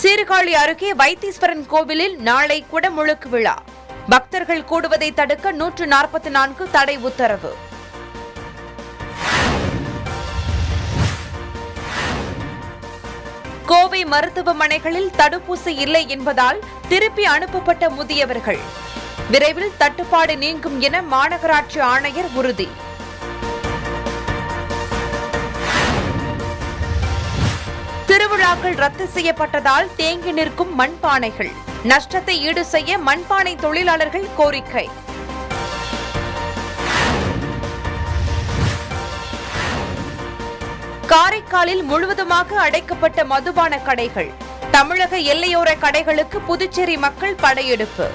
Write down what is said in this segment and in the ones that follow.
சீர்காழி அருகே வைத்தீஸ்வரன் கோவிலில் நாளை குடமுழுக்கு விழா பக்தர்கள் கூடுவதை தடுக்க நூற்று நாற்பத்தி நான்கு தடை உத்தரவு கோவை மருத்துவமனைகளில் தடுப்பூசி இல்லை என்பதால் திருப்பி அனுப்பப்பட்ட முதியவர்கள் விரைவில் தட்டுப்பாடு நீங்கும் என மாநகராட்சி ஆணையர் உறுதி திருவிழாக்கள் ரத்து செய்யப்பட்டதால் தேங்கி நிற்கும் மண்பானைகள் நஷ்டத்தை ஈடு செய்ய மண்பானை தொழிலாளர்கள் கோரிக்கை காரைக்காலில் முழுவதுமாக அடைக்கப்பட்ட மதுபான கடைகள் தமிழக எல்லையோர கடைகளுக்கு புதுச்சேரி மக்கள் படையெடுப்பு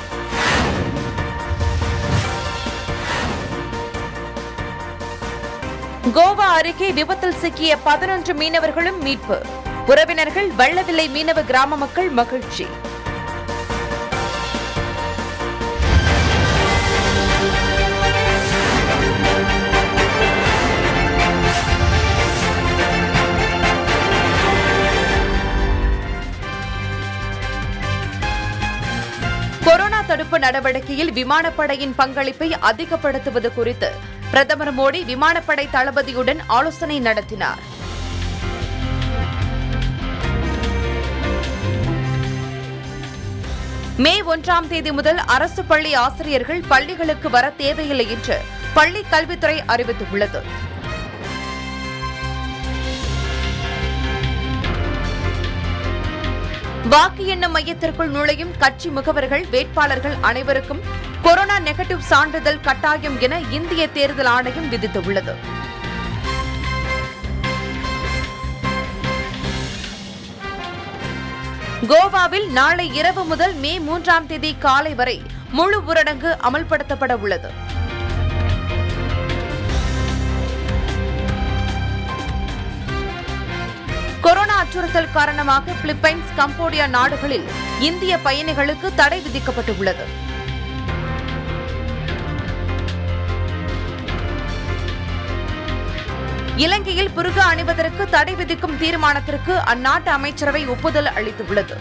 கோவா அருகே விபத்தில் சிக்கிய பதினொன்று மீனவர்களும் மீட்பு உறவினர்கள் வெள்ளவில்லை மீனவ கிராம மக்கள் மகிழ்ச்சி கொரோனா தடுப்பு நடவடிக்கையில் விமானப்படையின் பங்களிப்பை அதிகப்படுத்துவது குறித்து பிரதமர் மோடி விமானப்படை தளபதியுடன் ஆலோசனை நடத்தினார் மே ஒன்றாம் தேதி முதல் அரசு பள்ளி ஆசிரியர்கள் பள்ளிகளுக்கு வர தேவையில்லை என்று பள்ளி கல்வித்துறை அறிவித்துள்ளது வாக்கு எண்ணும் மையத்திற்குள் நுழையும் கட்சி முகவர்கள் வேட்பாளர்கள் அனைவருக்கும் கொரோனா நெகட்டிவ் சான்றிதழ் கட்டாயம் என இந்திய தேர்தல் ஆணையம் விதித்துள்ளது கோவாவில் நாளை இரவு முதல் மே மூன்றாம் தேதி காலை வரை முழு ஊரடங்கு அமல்படுத்தப்பட உள்ளது கொரோனா அச்சுறுத்தல் காரணமாக பிலிப்பைன்ஸ் கம்போடியா நாடுகளில் இந்திய பயணிகளுக்கு தடை விதிக்கப்பட்டுள்ளது இலங்கையில் புருகா அணிவதற்கு தடை விதிக்கும் தீர்மானத்திற்கு அந்நாட்டு அமைச்சரவை ஒப்புதல் அளித்துள்ளது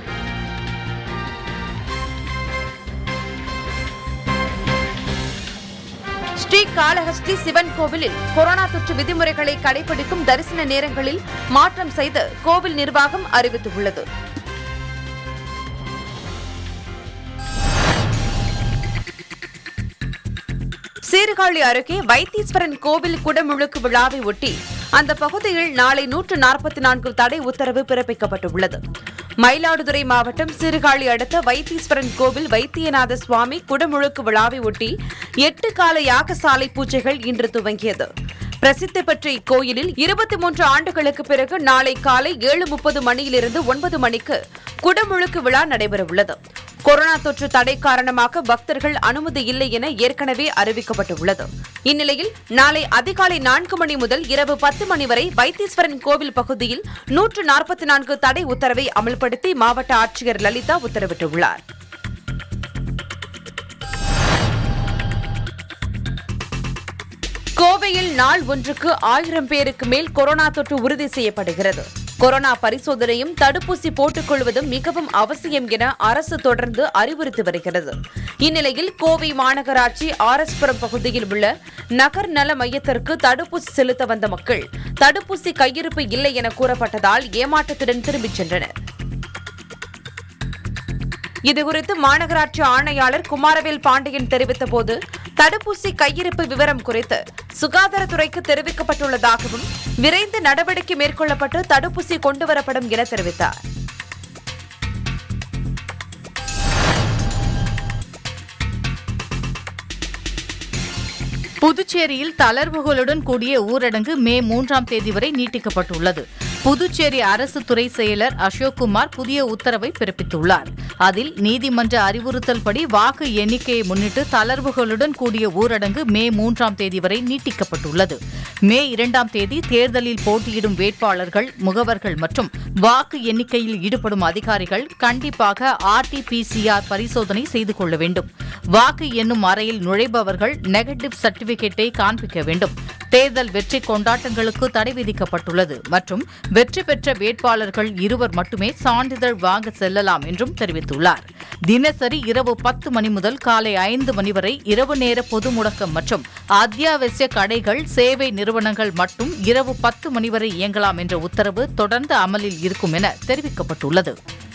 ஸ்ரீ காளஹஸ்தி சிவன் கோவிலில் கொரோனா தொற்று விதிமுறைகளை கடைபிடிக்கும் தரிசன நேரங்களில் மாற்றம் செய்து கோவில் நிர்வாகம் அறிவித்துள்ளது சீர்காழி அருகே வைத்தீஸ்வரன் கோவில் குடமுழுக்கு விழாவை ஒட்டி அந்த பகுதியில் நாளை நூற்று நாற்பத்தி நான்கு தடை உத்தரவு பிறப்பிக்கப்பட்டுள்ளது மயிலாடுதுறை மாவட்டம் சீர்காழி அடுத்த வைத்தீஸ்வரன் கோவில் வைத்தியநாத சுவாமி குடமுழுக்கு விழாவை ஒட்டி எட்டு கால யாகசாலை பூஜைகள் இன்று துவங்கியது பிரசித்தி பெற்ற இக்கோயிலில் இருபத்தி மூன்று ஆண்டுகளுக்கு பிறகு நாளை காலை ஏழு முப்பது மணியிலிருந்து ஒன்பது மணிக்கு குடமுழுக்கு விழா நடைபெறவுள்ளது கொரோனா தொற்று தடை காரணமாக பக்தர்கள் அனுமதி இல்லை என ஏற்கனவே அறிவிக்கப்பட்டுள்ளது இந்நிலையில் நாளை அதிகாலை நான்கு மணி முதல் இரவு பத்து மணி வரை வைத்தீஸ்வரன் கோவில் பகுதியில் நூற்று நாற்பத்தி நான்கு தடை உத்தரவை அமல்படுத்தி மாவட்ட ஆட்சியர் லலிதா உத்தரவிட்டுள்ளார் கோவையில் நாள் ஒன்றுக்கு ஆயிரம் பேருக்கு மேல் கொரோனா தொற்று உறுதி செய்யப்படுகிறது கொரோனா பரிசோதனையும் தடுப்பூசி போட்டுக் கொள்வதும் மிகவும் அவசியம் என அரசு தொடர்ந்து அறிவுறுத்தி வருகிறது இந்நிலையில் கோவை மாநகராட்சி ஆர்எஸ்புரம் பகுதியில் உள்ள நகர் நல மையத்திற்கு தடுப்பூசி செலுத்த வந்த மக்கள் தடுப்பூசி கையிருப்பு இல்லை என கூறப்பட்டதால் ஏமாற்றத்துடன் திரும்பிச் சென்றனர் இதுகுறித்து மாநகராட்சி ஆணையாளர் குமாரவேல் பாண்டியன் தெரிவித்தபோது தடுப்பூசி கையிருப்பு விவரம் குறித்து சுகாதாரத்துறைக்கு தெரிவிக்கப்பட்டுள்ளதாகவும் விரைந்து நடவடிக்கை மேற்கொள்ளப்பட்டு தடுப்பூசி கொண்டுவரப்படும் என தெரிவித்தார் புதுச்சேரியில் தளர்வுகளுடன் கூடிய ஊரடங்கு மே மூன்றாம் தேதி வரை நீட்டிக்கப்பட்டுள்ளது புதுச்சேரி அரசு துறை செயலர் அசோக்குமார் புதிய உத்தரவை பிறப்பித்துள்ளார் அதில் நீதிமன்ற அறிவுறுத்தல்படி வாக்கு எண்ணிக்கையை முன்னிட்டு தளர்வுகளுடன் கூடிய ஊரடங்கு மே மூன்றாம் தேதி வரை நீட்டிக்கப்பட்டுள்ளது மே இரண்டாம் தேதி தேர்தலில் போட்டியிடும் வேட்பாளர்கள் முகவர்கள் மற்றும் வாக்கு எண்ணிக்கையில் ஈடுபடும் அதிகாரிகள் கண்டிப்பாக ஆர்டிபிசிஆர் பரிசோதனை செய்து கொள்ள வேண்டும் வாக்கு எண்ணும் அறையில் நுழைபவர்கள் நெகட்டிவ் சர்டிபிகேட்டை காண்பிக்க வேண்டும் தேர்தல் வெற்றி கொண்டாட்டங்களுக்கு தடை விதிக்கப்பட்டுள்ளது மற்றும் வெற்றி பெற்ற வேட்பாளர்கள் இருவர் மட்டுமே சான்றிதழ் வாங்க செல்லலாம் என்றும் தெரிவித்துள்ளார் தினசரி இரவு பத்து மணி முதல் காலை ஐந்து மணி வரை இரவு நேர பொது முடக்கம் மற்றும் அத்தியாவசிய கடைகள் சேவை நிறுவனங்கள் மட்டும் இரவு பத்து மணி வரை இயங்கலாம் என்ற உத்தரவு தொடர்ந்து அமலில் இருக்கும் என தெரிவிக்கப்பட்டுள்ளது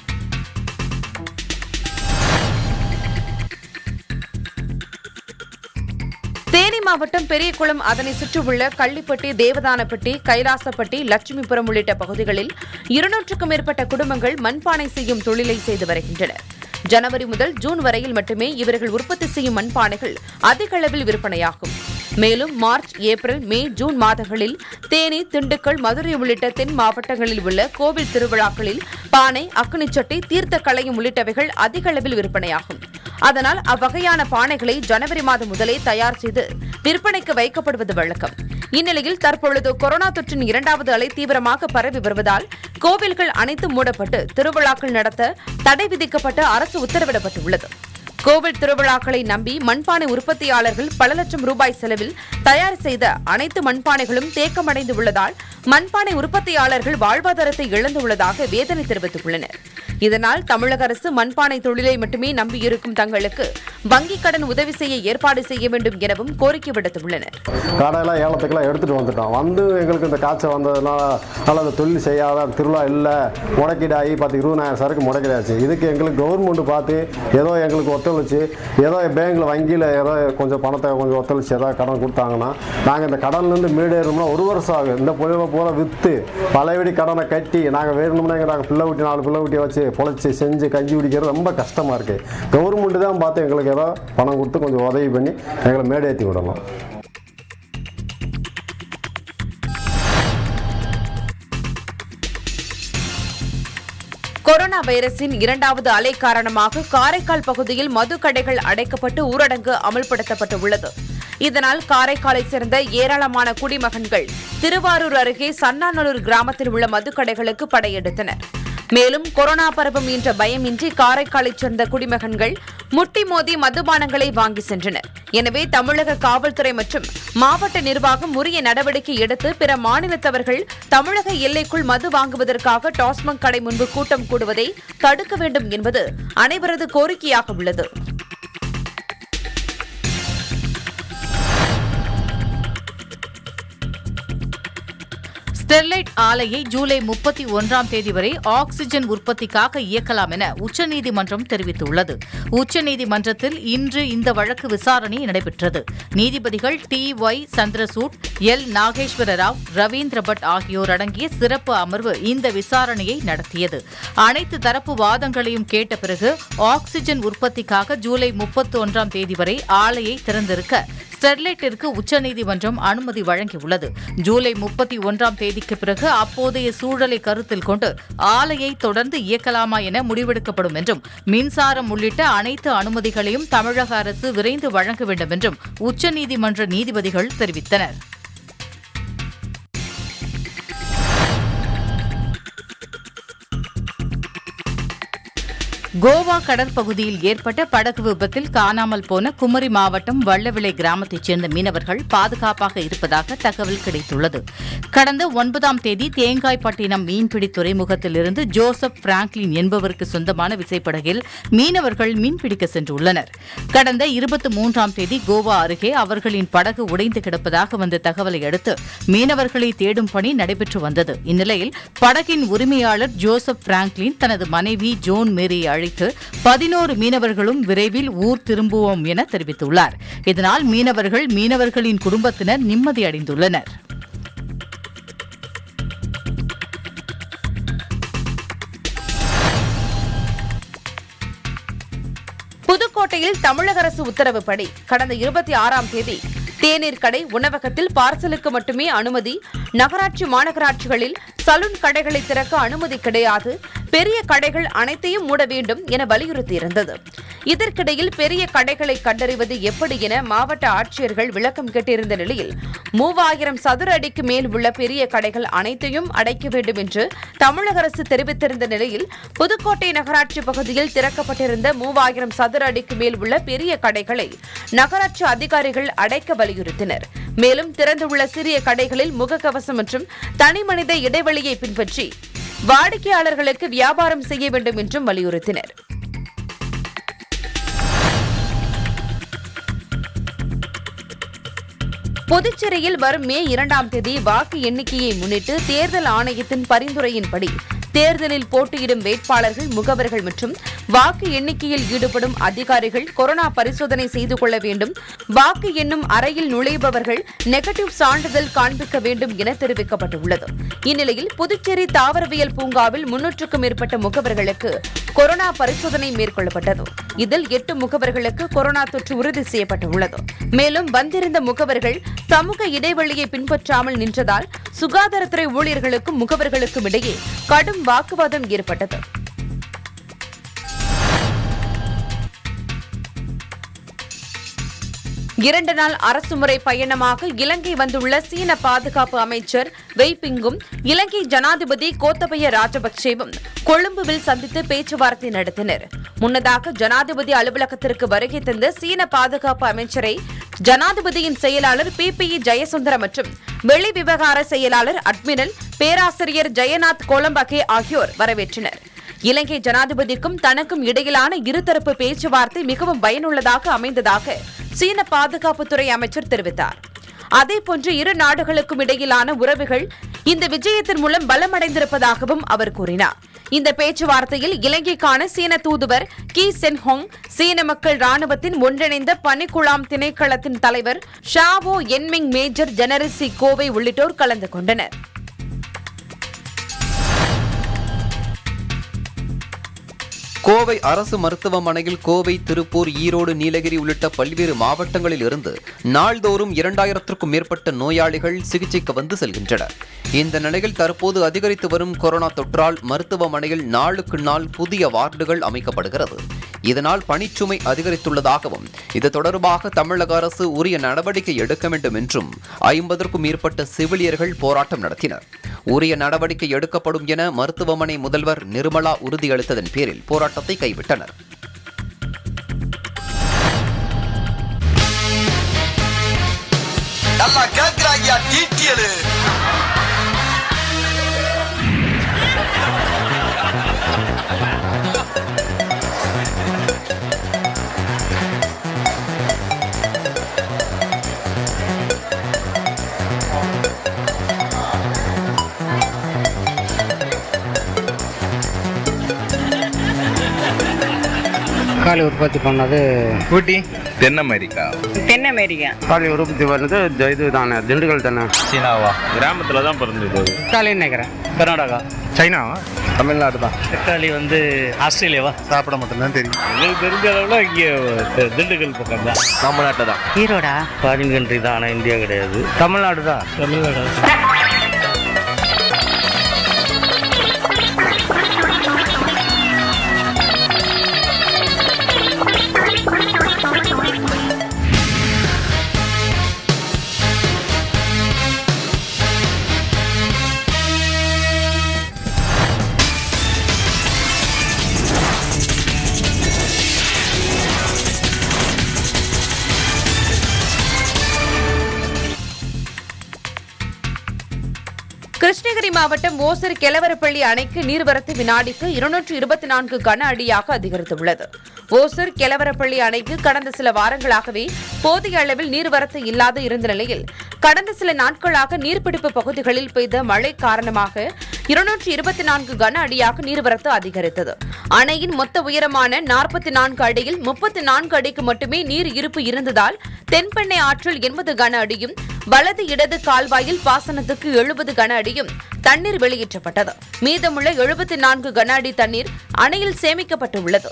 தேனி மாவட்டம் பெரியகுளம் அதனை சுற்றியுள்ள கள்ளிப்பட்டி தேவதானப்பட்டி கைலாசப்பட்டி லட்சுமிபுரம் உள்ளிட்ட பகுதிகளில் இருநூற்றுக்கும் மேற்பட்ட குடும்பங்கள் மண்பானை செய்யும் தொழிலை செய்து வருகின்றனர் ஜனவரி முதல் ஜூன் வரையில் மட்டுமே இவர்கள் உற்பத்தி செய்யும் மண்பானைகள் அதிக அளவில் விற்பனையாகும் மேலும் மார்ச் ஏப்ரல் மே ஜூன் மாதங்களில் தேனி திண்டுக்கல் மதுரை உள்ளிட்ட தென் மாவட்டங்களில் உள்ள கோவில் திருவிழாக்களில் பானை அக்குனிச்சட்டி தீர்த்த களையும் உள்ளிட்டவைகள் அதிக அளவில் விற்பனையாகும் அதனால் அவ்வகையான பானைகளை ஜனவரி மாதம் முதலே தயார் செய்து விற்பனைக்கு வைக்கப்படுவது வழக்கம் இந்நிலையில் தற்பொழுது கொரோனா தொற்றின் இரண்டாவது அலை தீவிரமாக பரவி வருவதால் கோவில்கள் அனைத்தும் மூடப்பட்டு திருவிழாக்கள் நடத்த தடை விதிக்கப்பட்டு அரசு உத்தரவிடப்பட்டுள்ளது கோவில் திருவிழாக்களை நம்பி மண்பானை உற்பத்தியாளர்கள் பல லட்சம் ரூபாய் செலவில் தயார் செய்த அனைத்து மண்பானைகளும் தேக்கமடைந்து உள்ளதால் மண்பானை உற்பத்தியாளர்கள் வாழ்வாதாரத்தை இழந்துள்ளதாக வேதனை தெரிவித்துள்ளனர் இதனால் தமிழக அரசு மண்பானை தொழிலை மட்டுமே நம்பியிருக்கும் தங்களுக்கு வங்கிக் கடன் உதவி செய்ய ஏற்பாடு செய்ய வேண்டும் எனவும் கோரிக்கை விடுத்துள்ளனர் கடையெல்லாம் ஏலத்துக்கெல்லாம் எடுத்துகிட்டு வந்துட்டோம் வந்து எங்களுக்கு இந்த காய்ச்சல் வந்ததுனால அதனால் அந்த தொழில் செய்யாத திருவிழா இல்லை முடக்கீடாகி பத்து இருபதாயிரம் சரக்கு முடக்கிடாச்சு இதுக்கு எங்களுக்கு கவர்மெண்ட் பார்த்து ஏதோ எங்களுக்கு ஒத்துழைச்சு ஏதோ பேங்க்கில் வங்கியில் ஏதோ கொஞ்சம் பணத்தை கொஞ்சம் ஒத்துழைச்சு ஏதாவது கடன் கொடுத்தாங்கன்னா நாங்கள் இந்த கடன்லேருந்து மீடேறணும்னா ஒரு வருஷம் ஆகும் இந்த பொழிவை பூரா விற்று பழையபடி கடனை கட்டி நாங்கள் வேணும்னா நாங்கள் பிள்ளை ஊட்டி நாலு பிள்ளை ஊட்டி வச்சு பொழைச்சி செஞ்சு கஞ்சி குடிக்கிறது ரொம்ப கஷ்டமாக இருக்குது கவர்மெண்ட் தான் பார்த்து எங்களுக்கு ஏதோ பணம் கொடுத்து கொஞ்சம் உதவி பண்ணி எங்களை மேடேற்றி விடணும் கொரோனா வைரஸின் இரண்டாவது அலை காரணமாக காரைக்கால் பகுதியில் மது கடைகள் அடைக்கப்பட்டு ஊரடங்கு அமல்படுத்தப்பட்டு உள்ளது இதனால் காரைக்காலைச் சேர்ந்த ஏராளமான குடிமகன்கள் திருவாரூர் அருகே சன்னாநல்லூர் கிராமத்தில் உள்ள மதுக்கடைகளுக்கு படையெடுத்தனர் மேலும் கொரோனா பரவும் என்ற பயமின்றி காரைக்காலைச் சேர்ந்த குடிமகன்கள் முட்டி மோதி மதுபானங்களை வாங்கி சென்றனர் எனவே தமிழக காவல்துறை மற்றும் மாவட்ட நிர்வாகம் உரிய நடவடிக்கை எடுத்து பிற மாநிலத்தவர்கள் தமிழக எல்லைக்குள் மது வாங்குவதற்காக டாஸ்மாக் கடை முன்பு கூட்டம் கூடுவதை தடுக்க வேண்டும் என்பது அனைவரது கோரிக்கையாக உள்ளது ஸ்டெர்லைட் ஆலையை ஜூலை முப்பத்தி ஒன்றாம் தேதி வரை ஆக்ஸிஜன் உற்பத்திக்காக இயக்கலாம் என உச்சநீதிமன்றம் தெரிவித்துள்ளது உச்சநீதிமன்றத்தில் இன்று இந்த வழக்கு விசாரணை நடைபெற்றது நீதிபதிகள் D Y Chandrachud L Nageswara Rao Ravindra Bhat ஆகியோர் அடங்கிய சிறப்பு அமர்வு இந்த விசாரணையை நடத்தியது அனைத்து தரப்பு வாதங்களையும் கேட்ட பிறகு ஆக்ஸிஜன் உற்பத்திக்காக ஜூலை முப்பத்தி ஒன்றாம் தேதி வரை ஆலையை திறந்திருக்க ஸ்டெர்லைட்டிற்கு உச்சநீதிமன்றம் அனுமதி வழங்கியுள்ளது ஜூலை முப்பத்தி ஒன்றாம் தேதிக்கு பிறகு அப்போதைய சூழலை கருத்தில் கொண்டு ஆலையை தொடர்ந்து இயக்கலாமா என முடிவெடுக்கப்படும் என்றும் மின்சாரம் உள்ளிட்ட அனைத்து அனுமதிகளையும் தமிழக அரசு விரைந்து வழங்க வேண்டும் என்றும் உச்சநீதிமன்ற நீதிபதிகள் தெரிவித்தனர் கோவா கடற்பகுதியில் ஏற்பட்ட படகு விபத்தில் காணாமல் போன குமரி மாவட்டம் வள்ளவிளை கிராமத்தைச் சேர்ந்த மீனவர்கள் பாதுகாப்பாக இருப்பதாக தகவல் கிடைத்துள்ளது கடந்த ஒன்பதாம் தேதி தேங்காய்பட்டினம் மீன்பிடி துறைமுகத்திலிருந்து ஜோசப் பிராங்க்லின் என்பவருக்கு சொந்தமான விசைப்படகில் மீனவர்கள் மீன்பிடிக்க சென்றுள்ளனர் கடந்த இருபத்தி மூன்றாம் தேதி கோவா அருகே அவர்களின் படகு உடைந்து கிடப்பதாக வந்த தகவலை அடுத்து மீனவர்களை தேடும் பணி நடைபெற்று வந்தது இந்நிலையில் படகின் உரிமையாளர் ஜோசப் பிராங்க்லின் தனது மனைவி ஜோன் மேரியை அழைத்து பதினோரு மீனவர்களும் விரைவில் ஊர் திரும்புவோம் என தெரிவித்துள்ளார் இதனால் மீனவர்கள் மீனவர்களின் குடும்பத்தினர் நிம்மதியடைந்துள்ளனர் புதுக்கோட்டையில் தமிழக அரசு உத்தரவுப்படி கடந்த இருபத்தி ஆறாம் தேதி தேநீர் கடை உணவகத்தில் பார்சலுக்கு மட்டுமே அனுமதி நகராட்சி மாநகராட்சிகளில் சலூன் கடைகளை திறக்க அனுமதி கிடையாது பெரிய கடைகள் அனைத்தையும் மூட வேண்டும் என வலியுறுத்தியிருந்தது இதற்கிடையில் பெரிய கடைகளை கண்டறிவது எப்படி என மாவட்ட ஆட்சியர்கள் விளக்கம் கேட்டிருந்த நிலையில் மூவாயிரம் சதுர அடிக்கு மேல் உள்ள பெரிய கடைகள் அனைத்தையும் அடைக்க வேண்டும் என்று தமிழக அரசு தெரிவித்திருந்த நிலையில் புதுக்கோட்டை நகராட்சி பகுதியில் திறக்கப்பட்டிருந்த மூவாயிரம் சதுர அடிக்கு மேல் உள்ள பெரிய கடைகளை நகராட்சி அதிகாரிகள் அடைக்க வலியுறுத்தினர் மேலும் திறந்துள்ள சிறிய கடைகளில் முகக்கவசம் மற்றும் தனிமனித இடைவெளியை பின்பற்றி வாடிக்கையாளர்களுக்கு வியாபாரம் செய்ய வேண்டும் என்றும் வலியுறுத்தினர் புதுச்சேரியில் வரும் மே இரண்டாம் தேதி வாக்கு எண்ணிக்கையை முன்னிட்டு தேர்தல் ஆணையத்தின் பரிந்துரையின்படி தேர்தலில் போட்டியிடும் வேட்பாளர்கள் முகவர்கள் மற்றும் வாக்கு எண்ணிக்கையில் ஈடுபடும் அதிகாரிகள் கொரோனா பரிசோதனை செய்து கொள்ள வேண்டும் வாக்கு எண்ணும் அறையில் நுழைபவர்கள் நெகட்டிவ் சான்றிதழ் காண்பிக்க வேண்டும் என தெரிவிக்கப்பட்டுள்ளது இந்நிலையில் புதுச்சேரி தாவரவியல் பூங்காவில் முன்னூற்றுக்கும் மேற்பட்ட முகவர்களுக்கு கொரோனா பரிசோதனை மேற்கொள்ளப்பட்டது இதில் எட்டு முகவர்களுக்கு கொரோனா தொற்று உறுதி செய்யப்பட்டுள்ளது மேலும் வந்திருந்த முகவர்கள் சமூக இடைவெளியை பின்பற்றாமல் நின்றதால் சுகாதாரத்துறை ஊழியர்களுக்கும் முகவர்களுக்கும் இடையே கடும் வாக்குவாதம் ஏற்பட்டது இரண்டு நாள் அரசுமுறை பயணமாக இலங்கை வந்துள்ள சீன பாதுகாப்பு அமைச்சர் வெய்பிங்கும் இலங்கை ஜனாதிபதி கோத்தபய ராஜபக்சேவும் கொழும்புவில் சந்தித்து பேச்சுவார்த்தை நடத்தினர் முன்னதாக ஜனாதிபதி அலுவலகத்திற்கு வருகை தந்த சீன பாதுகாப்பு அமைச்சரை ஜனாதிபதியின் செயலாளர் பி பி ஜெயசுந்தர மற்றும் வெளி விவகார செயலாளர் அட்மிரல் பேராசிரியர் ஜெயநாத் கோலம்பகே ஆகியோர் வரவேற்றனர் இலங்கை ஜனாதிபதிக்கும் தனக்கும் இடையிலான இருதரப்பு பேச்சுவார்த்தை மிகவும் பயனுள்ளதாக அமைந்ததாக சீன பாதுகாப்புத்துறை அமைச்சர் தெரிவித்தார் அதேபோன்று இரு நாடுகளுக்கும் இடையிலான உறவுகள் இந்த விஜயத்தின் மூலம் பலமடைந்திருப்பதாகவும் அவர் கூறினார் இந்த பேச்சுவார்த்தையில் இலங்கைக்கான சீன தூதுவர் கி சென்ஹோங் சீன மக்கள் ராணுவத்தின் ஒன்றிணைந்த பணிக்குழாம் திணைக்களத்தின் தலைவர் Shao Enming major general C Kovai உள்ளிட்டோர் கலந்து கொண்டனர் கோவை அரசு மருத்துவமனையில் கோவை திருப்பூர் ஈரோடு நீலகிரி உள்ளிட்ட பல்வேறு மாவட்டங்களில் இருந்து நாள்தோறும் இரண்டாயிரத்திற்கும் மேற்பட்ட நோயாளிகள் சிகிச்சைக்கு வந்து செல்கின்றனர் இந்த நிலையில் தற்போது அதிகரித்து வரும் கொரோனா தொற்றால் மருத்துவமனையில் நாளுக்கு நாள் புதிய வார்டுகள் அமைக்கப்படுகிறது இதனால் பணிச்சுமை அதிகரித்துள்ளதாகவும் இது தொடர்பாக தமிழக அரசு உரிய நடவடிக்கை எடுக்க வேண்டும் என்றும் ஐம்பதற்கும் மேற்பட்ட செவிலியர்கள் போராட்டம் நடத்தினர் உரிய நடவடிக்கை எடுக்கப்படும் என மருத்துவமனை முதல்வர் நிர்மலா உறுதியளித்ததன் பேரில் போராட்டத்தை கைவிட்டனர் நல்லா கேக்குறாங்கயா டீட்டியலு தக்காளி உற்பத்தி பண்ணது ஊட்டி தென் அமெரிக்கா தென் அமெரிக்கா தக்காளி உற்பத்தி பண்ணது இது- இது தானே திண்டுக்கல் தானே சீனாவா கிராமத்தில் தான் பிறந்தது தக்காளின்னு நினைக்கிறேன் கர்நாடகா சைனாவா தமிழ்நாடு தான் தக்காளி வந்து ஆஸ்திரேலியாவா சாப்பிட மட்டும்தான் தெரியும் எனக்கு தெரிஞ்ச அளவுல இங்கே திண்டுக்கல் பக்கம் தான் நம்ம நாட்டில் தான் ஈரோடா ஃபாரின் கண்ட்ரி தான் ஆனால் இந்தியா கிடையாது தமிழ்நாடு தான் தமிழ்நாடு கிருஷ்ணகிரி மாவட்டம் ஓசூர் கெலவரப்பள்ளி அணைக்கு நீர்வரத்து வினாடிக்கு இருநூற்று இருபத்தி நான்கு கன அடியாக அதிகரித்துள்ளது ஓசூர் கெலவரப்பள்ளி அணைக்கு கடந்த சில வாரங்களாகவே போதிய அளவில் நீர்வரத்து இல்லாது இருந்த நிலையில் கடந்த சில நாட்களாக நீர்பிடிப்பு பகுதிகளில் பெய்த மழை காரணமாக இருநூற்று இருபத்தி நான்கு கன அடியாக நீர்வரத்து அதிகரித்தது அணையின் மொத்த உயரமான நாற்பத்தி நான்கு அடியில் முப்பத்தி நான்கு அடிக்கு மட்டுமே நீர் இருப்பு இருந்ததால் தென்பெண்ணை ஆற்றில் எண்பது கன அடியும் வலது இடது கால்வாயில் பாசனத்துக்கு எழுபது கன அடியும் தண்ணீர் வெளியேற்றப்பட்டது மீதமுள்ள எழுபத்தி நான்கு கன அடி தண்ணீர் அணையில் சேமிக்கப்பட்டுள்ளது